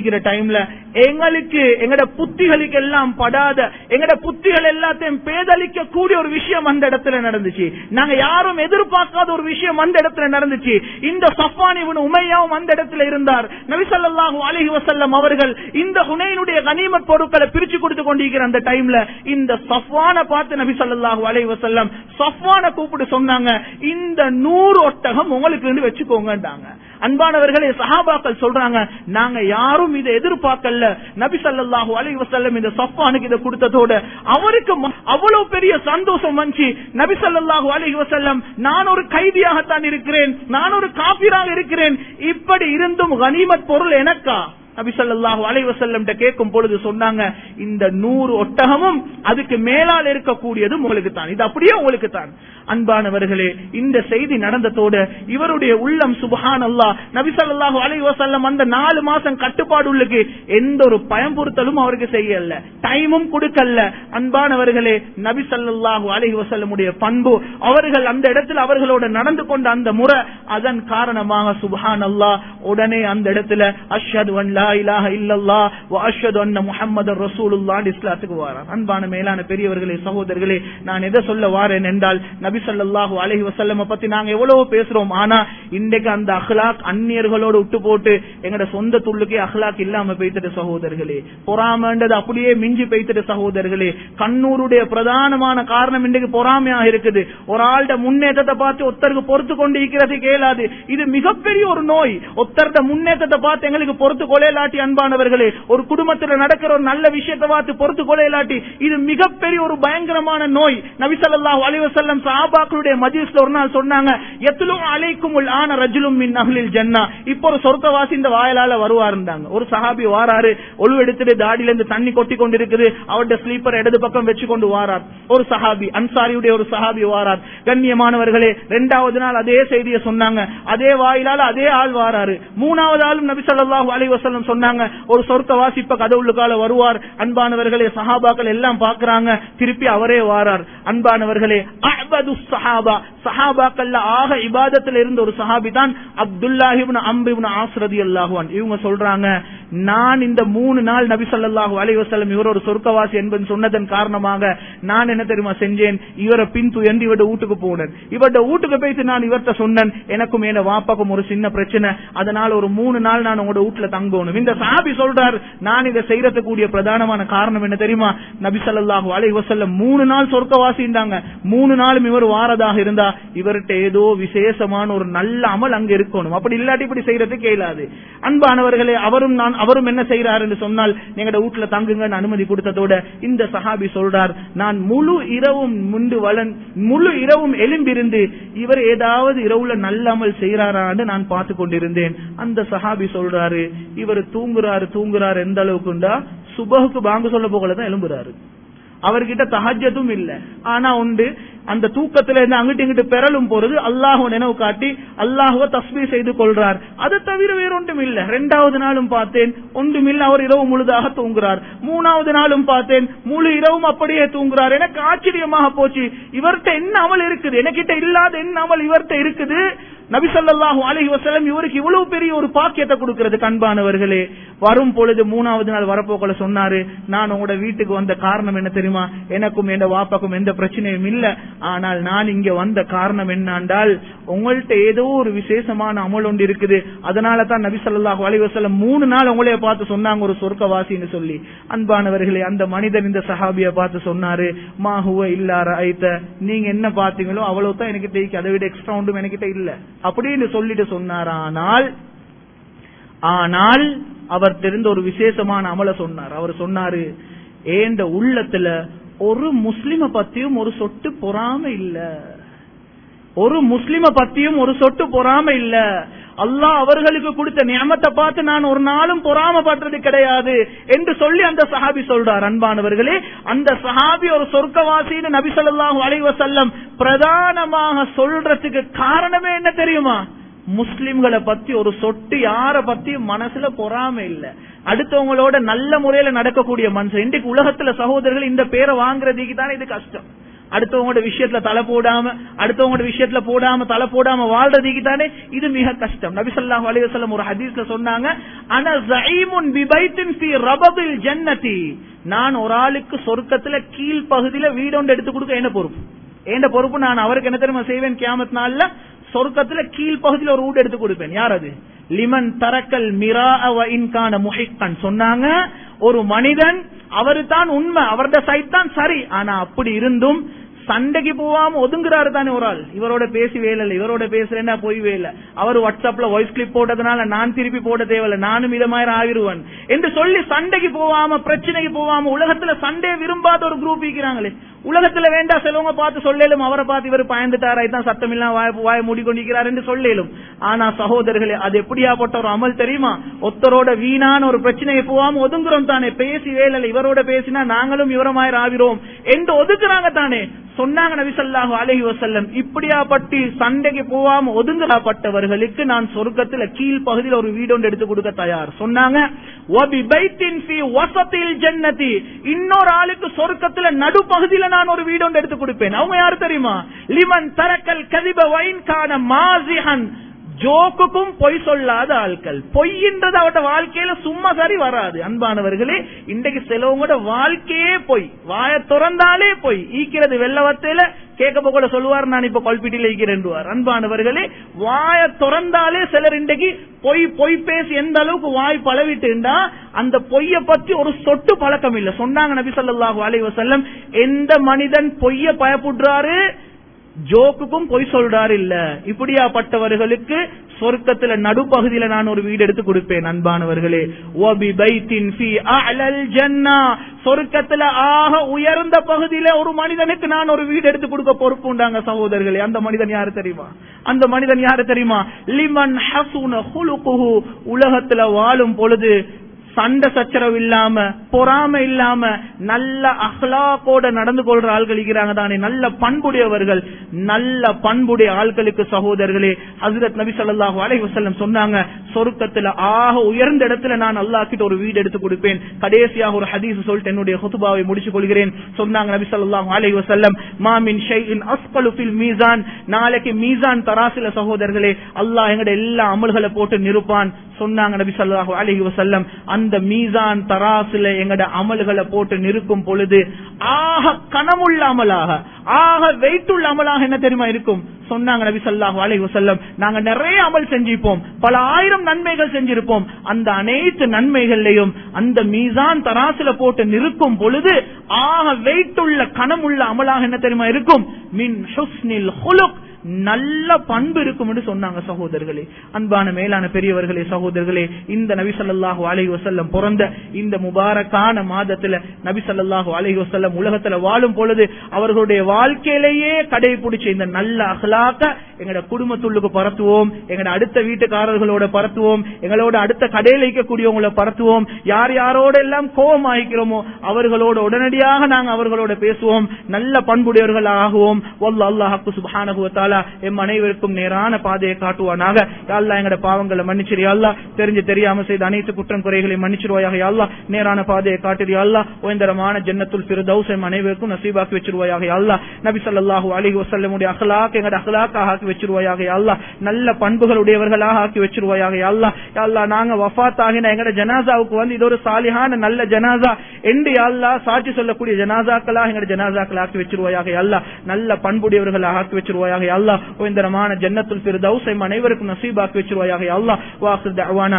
கொண்டிருக்கிற டைம்ல எங்களுக்கு எங்கட புத்திகளுக்கு எல்லாம் படாத எங்கட புத்திகள் எல்லாத்தையும் பேதலிக்க கூடிய ஒரு விஷயம் அந்த இடத்துல நடந்துச்சு நாங்க யாரும் எதிர்பார்க்காத ஒரு விஷயம் அந்த இடத்துல நடந்துச்சு இந்த சஃபான் இவன் உமையாவும் அந்த இடத்துல இருந்தார் நபிசல்லாஹு அலஹி வசல்லம் அவர்கள் இந்த ஹுனைனுடைய கனிமத் பொருட்களை பிரிச்சு கொடுத்து கொண்டிருக்கிற அந்த டைம்ல இந்த சஃப்வான பார்த்து நபி ஸல்லல்லாஹு அலைஹி வஸல்லம் சஃப்வான கூப்பிட்டு சொன்னாங்க இந்த நூறு ஒட்டகம் உங்களுக்கு வச்சுக்கோங்கன்றாங்க அன்பானவர்களே சஹாபாக்கள் சொல்றாங்க நாங்க யாரும் இதை எதிர்பார்க்கல நபி ஸல்லல்லாஹு அலைஹி வஸல்லம் இந்த சஃப்வானுக்கு இதை கொடுத்ததோட அவருக்கு ம- அவ்வளவு பெரிய சந்தோஷம் வந்துச்சு நபி ஸல்லல்லாஹு அலைஹி வஸல்லம் நான் ஒரு கைதியாகத்தான் இருக்கிறேன் நான் ஒரு காபிராக இருக்கிறேன் இப்படி இருந்தும் கனிமத் பொருள் எனக்கா நபி ஸல்லல்லாஹு அலைஹி வஸல்லம் கேட்கும் பொழுது சொன்னாங்க இந்த நூறு ஒட்டகமும் அதுக்கு மேலால் இருக்கக்கூடியதும் உங்களுக்கு தான் இது அப்படியே உங்களுக்கு தான் அன்பானவர்களே இந்த செய்தி நடந்ததோட இவருடைய உள்ளம் சுபஹான் அல்லாஹ் நபி ஸல்லல்லாஹு அலைஹி வஸல்லம் அந்த நாலு மாசம் கட்டுப்பாடு உள்ளுக்கு எந்த ஒரு பயம்புறுத்தலும் அவருக்கு செய்யல டைமும் கொடுக்கல அன்பானவர்களே நபி ஸல்லல்லாஹு அலைஹி வஸல்லமுடைய பண்பு அவர்கள் அந்த இடத்துல அவர்களோட நடந்து கொண்ட அந்த முறை அதன் காரணமாக சுபஹான் அல்லாஹ் உடனே அந்த இடத்துல அஷ்ஹது அன் லா இலாஹ இல்லல்லாஹ் வ அஷ்ஹது அன்ன முஹம்மதர் ரசூலுல்லாஹ் இஸ்லாத்துக்கு வாரார் அன்பான மேலான பெரியவர்களே சகோதரர்களே நான் எதை சொல்ல வாரேன் என்றால் நபி ஸல்லல்லாஹு அலைஹி வஸல்லம் பத்தி நாங்க எவ்வளவு பேசுறோம் ஆனா இன்றைக்கு அந்த அஹ்லாக் அந்நியர்களோட விட்டு போட்டு எங்கட சொந்த துள்ளுக்கே அஹ்லாக் இல்லாம பெய்த்துட்டு சகோதரர்களே பொறாமன்றது அப்படியே மிஞ்சி பெய்த்துட்டு சகோதரர்களே கண்ணூருடைய பிரதானமான காரணம் இன்றைக்கு பொறாமையாக இருக்குது ஒரு ஆள்ட முன்னேற்றத்தை பார்த்து ஒருத்தருக்கு பொறுத்து கொண்டு இருக்கிறது கேளாது இது மிகப்பெரிய ஒரு நோய் ஒருத்தர்ட முன்னேற்றத்தை பார்த்து எங்களுக்கு பொறுத்து கொலையலாட்டி அன்பானவர்களே ஒரு குடும்பத்துல நடக்கிற ஒரு நல்ல விஷயத்தை பார்த்து பொறுத்து கொலையலாட்டி இது மிகப்பெரிய ஒரு பயங்கரமான நோய் நபி ஸல்லல்லாஹு அலைஹி வஸல்லம் சஹாபாக்களுடைய மஜ்லிஸ்ல ஒரு நாள் சொன்னாங்க எத்லு அலைக்குமுல் ஆன ரஜுலும் மின் அஹ்லில் ஜன்னா இப்போ ஒரு சொர்க்கவாசி இந்த வாயிலால வருவாருந்தாங்க ஒரு சஹாபி வாராரு ஒழு எடுத்துட்டு தாடியில இருந்து தண்ணி கொட்டி கொண்டிருக்குது அவருடைய ஸ்லீப்பர் இடது பக்கம் வச்சு கொண்டு வாரார் ஒரு சஹாபி அன்சாரியுடைய ஒரு சஹாபி வாரார் கண்ணியமானவர்களே இரண்டாவது நாள் அதே செய்தியை சொன்னாங்க அதே வாயிலால அதே ஆள் வாராரு மூணாவது ஆளும் நபி ஸல்லல்லாஹு அலைஹி வஸல்லம் சொன்னாங்க ஒரு சொர்க்கவாசி இப்ப கதவுள்ளுக்கால வருவார் அன்பானவர்களே சஹாபாக்கள் எல்லாம் பாக்குறாங்க திருப்பி அவரே வாரார் அன்பானவர்களே அஹ்பது சஹாபா சஹாபாக்கள்ல ஆக இபாதத்துல இருந்த ஒரு சஹாபி தான் அப்துல்லாஹி இப்னு அம்ர் இப்னு ஆஸ் ரலியல்லாஹு அன்ஹு இவங்க சொல்றாங்க நான் இந்த மூணு நாள் நபி ஸல்லல்லாஹு அலைஹி வஸல்லம் இவர் ஒரு சொர்க்கவாசி என்பது சொன்னதன் காரணமாக நான் என்ன தெரியுமா செஞ்சேன் இவரை பின் துயர்ந்து இவருடைய வீட்டுக்கு போனேன் இவருடைய வீட்டுக்கு போயிட்டு நான் இவர்ட்ட சொன்னேன் எனக்கும் என வாப்பாக்கும் ஒரு சின்ன பிரச்சனை அதனால ஒரு மூணு நாள் நான் உங்களோட வீட்டுல தங்கணும் இந்த சாபி சொல்றார் நான் இதை செய்யறதுக்கு கூடிய பிரதானமான காரணம் என்ன தெரியுமா நபி ஸல்லல்லாஹு அலைஹி வஸல்லம் மூணு நாள் சொர்க்கவாசின்றாங்க மூணு நாளும் இவர் வாரதாக இருந்தா இவர்கிட்ட ஏதோ விசேஷமான ஒரு நல்ல அமல் அங்க இருக்கணும் அப்படி இல்லாட்டி இப்படி செய்யறதுக்கு இயலாது அன்பானவர்களே அவரும் நான் அவரும் என்ன செய்யறாரு என்று சொன்னால் எங்கட வீட்டுல தங்குங்கன்னு அனுமதி கொடுத்ததோட இந்த சஹாபி சொல்றார் நான் முழு இரவும் முண்டு வளன் முழு இரவும் எலும்பிருந்து இவர் ஏதாவது இரவுல நல்ல அமல் செய்யறாரான்னு நான் பார்த்து கொண்டிருந்தேன் அந்த சஹாபி சொல்றாரு இவர் தூங்குறாரு தூங்குறாரு எந்த அளவுக்குண்டா சுபகுக்கு பாங்கு சொல்ல போகலதான் எழும்புறாரு அவர்கிட்ட தஹஜத்தும் இல்ல ஆனா உண்டு அந்த தூக்கத்துல இருந்து அங்கிட்டு இங்கிட்டு பெறலும் போறது அல்லாஹுவ நினைவு காட்டி அல்லாஹுவ தஸ்மீ செய்து கொள்றார் அது தவிர வேற ஒன்றும் இல்ல ரெண்டாவது நாளும் பார்த்தேன் ஒன்றும் இல்ல அவர் இரவு முழுதாக தூங்குறார் மூணாவது நாளும் பார்த்தேன் முழு இரவும் அப்படியே தூங்குறார் எனக்கு ஆச்சரியமாக போச்சு இவர்கிட்ட என்ன அமல் இருக்குது எனக்கிட்ட இல்லாத என்ன அமல் இவர்கிட்ட இருக்குது நபி ஸல்லல்லாஹு அலைஹி வஸல்லம் இவருக்கு இவ்வளவு பெரிய ஒரு பாக்கியத்தை கொடுக்கிறது கண்பானவர்களே வரும் பொழுது மூணாவது நாள் வரப்போக்கல சொன்னாரு நான் உங்களோட வீட்டுக்கு வந்த காரணம் என்ன தெரியுமா எனக்கும் எந்த வாப்பாக்கும் எந்த பிரச்சனையும் இல்ல ஆனால் நான் இங்க வந்த காரணம் என்னண்டால் உங்கள்ட்ட ஏதோ ஒரு விசேஷமான அமல் ஒன்று இருக்குது அதனால தான் நபி ஸல்லல்லாஹு அலைஹி வஸல்லம் மூணு நாள் உங்களைய பார்த்து சொன்னாங்க ஒரு சொர்க்கவாசின்னு சொல்லி அன்பானவர்களே அந்த மனிதன் இந்த சஹாபிய பார்த்து சொன்னாரு மா ஹுவ இல்லா ரஐத நீங்க என்ன பாத்தீங்களோ அவ்வளவு தான் எனக்கு தேய்க்கு அதை விட எக்ஸ்ட்ரா ஒன்றும் என்கிட்ட இல்ல அப்படின்னு சொல்லிட்டு சொன்னாரானால் ஆனால் அவர் தெரிந்த ஒரு விசேஷமான அமல சொன்னார் அவர் சொன்னாரு ஏண்ட உள்ளத்துல ஒரு முஸ்லிம பத்தியும் ஒரு சொட்டு பொறாம இல்ல ஒரு முஸ்லிம பத்தியும் ஒரு சொட்டு பொறாம இல்ல அல்லாஹ் அவர்களுக்கு கொடுத்த நியமத்தை பார்த்து நான் ஒரு நாளும் பொறாமப்பட்டது கிடையாது என்று சொல்லி அந்த சஹாபி சொல்றார் அன்பானவர்களே அந்த சஹாபி ஒரு சொர்க்கவாசின்னு நபி ஸல்லல்லாஹு அலைஹி வஸல்லம் பிரதானமாக சொல்றதுக்கு காரணமே என்ன தெரியுமா முஸ்லிம்களை பத்தி ஒரு சொட்டு யார பத்தியும் மனசுல பொறாம இல்ல அடுத்தவங்களோட நல்ல முறையில நடக்கக்கூடிய மனுஷன் இன்றைக்கு உலகத்துல சகோதரர்கள் இந்த பேரை வாங்குறதுக்கு தானே இது கஷ்டம் அடுத்தவங்களோட விஷயத்துல தலை போடாம அடுத்தவங்களோட விஷயத்துல போடாம தலை போடாம வாழ்றதுக்கு தானே இது மிக கஷ்டம் நபி ஸல்லல்லாஹு அலைஹி வஸல்லம் ஒரு ஹதீஸ்ல சொன்னாங்க அன ஸஈமுன் பிபைத்தின் ஃபீ ரபதில் ஜன்னதி நான் ஒரு ஆளுக்கு சொர்க்கத்துல கீழ் பகுதியில வீடொண்டு எடுத்து கொடுக்க என்ன பொறுப்பு என்ன பொறுப்பு நான் அவருக்கு என்ன தெரியுமா செய்வேன் கியாமத் நாள்ல சொர்க்கத்துல கீழ் பகுதியில ஒரு வீடு எடுத்து கொடுப்பேன் யார் அது லிமன் தரக்கல் மிரா அவ இன்கான முஹிக்கன் சொன்னாங்க ஒரு மனிதன் அவரு தான் உண்மை அவரது சைட் தான் சரி ஆனா அப்படி இருந்தும் சண்டைக்கு போகாம ஒதுங்குறாரு தானே ஒரு ஆள் இவரோட பேசி வேலை இல்ல இவரோட பேசுறேன்னா போய் வேலை அவர் வாட்ஸ்அப்ல வாய்ஸ் கிளிப் போட்டதுனால நான் திருப்பி போட தேவையில்ல நானும் இதமாயிரம் ஆகிருவன் என்று சொல்லி சண்டைக்கு போகாம பிரச்சனைக்கு போகாம உலகத்துல சண்டையை விரும்பாத ஒரு குரூப் இருக்கிறாங்களே உலகத்துல வேண்டா சிலவங்க பார்த்து சொல்லலும் அவரை பார்த்து இவர் பயந்துட்டாரா தான் சத்தம் இல்லாம வாய வாய மூடிக்கொண்டிருக்கிறார் என்று சொல்லலும் ஆனா சகோதரர்களே அது எப்படியாப்பட்ட ஒரு அமல் தெரியுமா ஒருத்தரோட வீணான ஒரு பிரச்சனையை போகாம ஒதுங்குறோம் தானே பேசி வேலை இவரோட பேசினா நாங்களும் இவரமாயிரம் ஆகிறோம் என்று ஒதுக்குறாங்க தானே சொன்னாங்க நபிசல்லாஹு அலைஹி வசல்லம் இப்படியாப்பட்டு சண்டைக்கு போகாம ஒதுங்கப்பட்டவர்களுக்கு நான் சொர்க்கத்துல கீழ் பகுதியில் ஒரு வீடு ஒன்று எடுத்து கொடுக்க தயார் சொன்னாங்க "வபி பைத்தின் ஃபீ வஸத்தில் ஜன்னதி." இன்னொரு ஆளுக்கு சொர்க்கத்துல நடுப்பகுதியில நான் ஒரு வீடு ஒன்று எடுத்து கொடுப்பேன் அவங்க யாரு தெரியுமா லிமன் தரக்கல் கதிப வைன் கான மாசிஹன் ஜோக்குக்கும் பொய் சொல்லாத ஆட்கள் பொய்ன்றது அவட வாழ்க்கையில சும்மா சரி வராது அன்பானவர்களே இன்றைக்கு சிலவங்களோட வாழ்க்கையே பொய் வாய திறந்தாலே பொய் ஈக்கிறது வெள்ளவத்தையில கேட்க போல சொல்லுவார் நான் இப்ப கொல்பிட்டில ஈக்கிறேன் அன்பானவர்களே வாய திறந்தாலே சிலர் இன்றைக்கு பொய் பொய் பேசி எந்த அளவுக்கு வாய் பழவிட்டுண்டா அந்த பொய்ய பத்தி ஒரு சொட்டு பழக்கம் இல்ல சொன்னாங்க நபி ஸல்லல்லாஹு அலைஹி வஸல்லம் எந்த மனிதன் பொய்ய பயப்படுறாரு ஜோக்குக்கும் பொய் சொல்றாரு இல்ல இப்படியாப்பட்டவர்களுக்கு சொர்க்கத்துல நடுப்பகுதியில நான் ஒரு வீடு எடுத்து கொடுப்பேன் அன்பானவர்களே ஓபி பைத்தின் ஃபி அலல் ஜன்னா சொர்க்கத்துல ஆக உயர்ந்த பகுதியில ஒரு மனிதனுக்கு நான் ஒரு வீடு எடுத்து கொடுக்க பொறுப்பு உண்டாங்க சகோதரர்களே அந்த மனிதன் யாரு தெரியுமா அந்த மனிதன் யாரு தெரியுமா லிமன் ஹசுன ஹுலுகுஹு உலகத்துல வாழும் பொழுது சண்டை சச்சரவு இல்லாம பொறாம இல்லாம நல்ல அஹ்லாக்கோட நடந்து கொள்ற ஆள்கள் இருக்கிறாங்க தானே நல்ல பண்புடையவர்கள் நல்ல பண்புடைய ஆட்களுக்கு சகோதரர்களே ஹசரத் நபி ஸல்லல்லாஹு அலைஹி வஸல்லம் சொன்னாங்க சொர்க்கத்துல ஆக உயர்ந்த இடத்துல நான் அல்லாஹ் கிட்ட ஒரு வீடு எடுத்து கொடுப்பேன் கடைசியாக ஒரு ஹதீஸ் சொல்லிட்டு என்னுடைய ஹுதுபாவை முடிச்சு கொள்கிறேன் சொன்னாங்க நபி ஸல்லல்லாஹு அலைஹி வஸல்லம் மா மின் ஷைஇன் அஸ்கலு ஃபில் மீசான் நாளைக்கு மீசான் தராசில சகோதரர்களே அல்லாஹ் எங்கட எல்லா அமல்களை போட்டு நிருப்பான் சொன்னாங்க நபி ஸல்லல்லாஹு அலைஹி வஸல்லம் அந்த மீசான் தராசுல எங்கட அமல்களை போட்டு நிற்கும் பொழுது ஆக கனமுள்ள அமலாக ஆக வெயிட்டுள்ள அமலாக என்ன தெரியுமா இருக்கும் சொன்னாங்க நபி ஸல்லல்லாஹு அலைஹி வஸல்லம் நாங்க நிறைய அமல் செஞ்சிருப்போம் பல ஆயிரம் நன்மைகள் செஞ்சிருப்போம் அந்த அனைத்து நன்மைகள்லையும் அந்த மீசான் தராசுல போட்டு நிற்கும் பொழுது ஆக வெயிட்டுள்ள கனமுள்ள அமலாக என்ன தெரியுமா இருக்கும் மின் ஹுஸ்னில் ஹுலுக் நல்ல பண்பு இருக்கும் என்று சொன்னாங்க சகோதரர்களே அன்பான மேலான பெரியவர்களே சகோதரர்களே இந்த நபி ஸல்லல்லாஹு அலைஹி வஸல்லம் பிறந்த இந்த முபாரக்கான மாதத்துல நபி ஸல்லல்லாஹு அலைஹி வஸல்லம் உலகத்துல வாழும் பொழுது அவர்களுடைய வாழ்க்கையிலேயே கடைபிடிச்ச இந்த நல்ல அகலாக்க எங்கட குடும்பத்துள்ளுக்கு பரத்துவோம் எங்கட அடுத்த வீட்டுக்காரர்களோட பரத்துவோம் எங்களோட அடுத்த கடையில் வைக்கக்கூடியவங்கள பரத்துவோம் யார் யாரோட எல்லாம் கோபம் ஆகிக்கிறோமோ அவர்களோட உடனடியாக நாங்க அவர்களோட பேசுவோம் நல்ல பண்புடையவர்கள் ஆகுவோம் வல்ல அல்லாஹு சுப்ஹானஹு வ தஆலா எம் அனைவருக்கும் நேரான பாதையை காட்டுவானாக யா அல்லாஹ் எங்கட பாவங்களை மன்னிச்சிரு யா அல்லாஹ் தெரிஞ்சு தெரியாம செய்த அனைத்து குற்றம் குறைகளை மன்னிச்சிருவாயாக யா அல்லாஹ் நேரான பாதையை காட்டுரு யா அல்லாஹ் உயர்ந்தரமான ஜன்னத்துல் ஃபிர்தௌஸ் எம் அனைவருக்கும் நசீபாக்கி வச்சிருவாயாக யா அல்லாஹ் நபி ஸல்லல்லாஹு அலைஹி வஸல்லம் உடைய அக்லாக் எங்கட அக்லாக்காக ஆக்கி வச்சிருவாயாக யா அல்லாஹ் நல்ல பண்புகள் உடையவர்களாக ஆக்கி வச்சிருவாயாக யா அல்லாஹ் யா அல்லாஹ் நாங்க வஃபாத் ஆகின எங்கட ஜனாசாவுக்கு வந்து இது ஒரு சாலிஹான நல்ல ஜனாசா என்று யா அல்லாஹ் சாட்சி சொல்லக்கூடிய ஜனாசாக்களாக எங்கட ஜனாசாக்கள் ஆக்கி வச்சிருவாயாக யா அல்லாஹ் நல்ல பண்புடையவர்களாக ஆக்கி வச்சிருவாயாக யா அல்லாஹ் உயர்ந்தரமான ஜன்னத்துல் ஃபிர்தௌஸ் எம் அனைவருக்கும் நசீபாக்கி வச்சிருவாயாக யா அல்லாஹ் வாஹிர் தஅவானா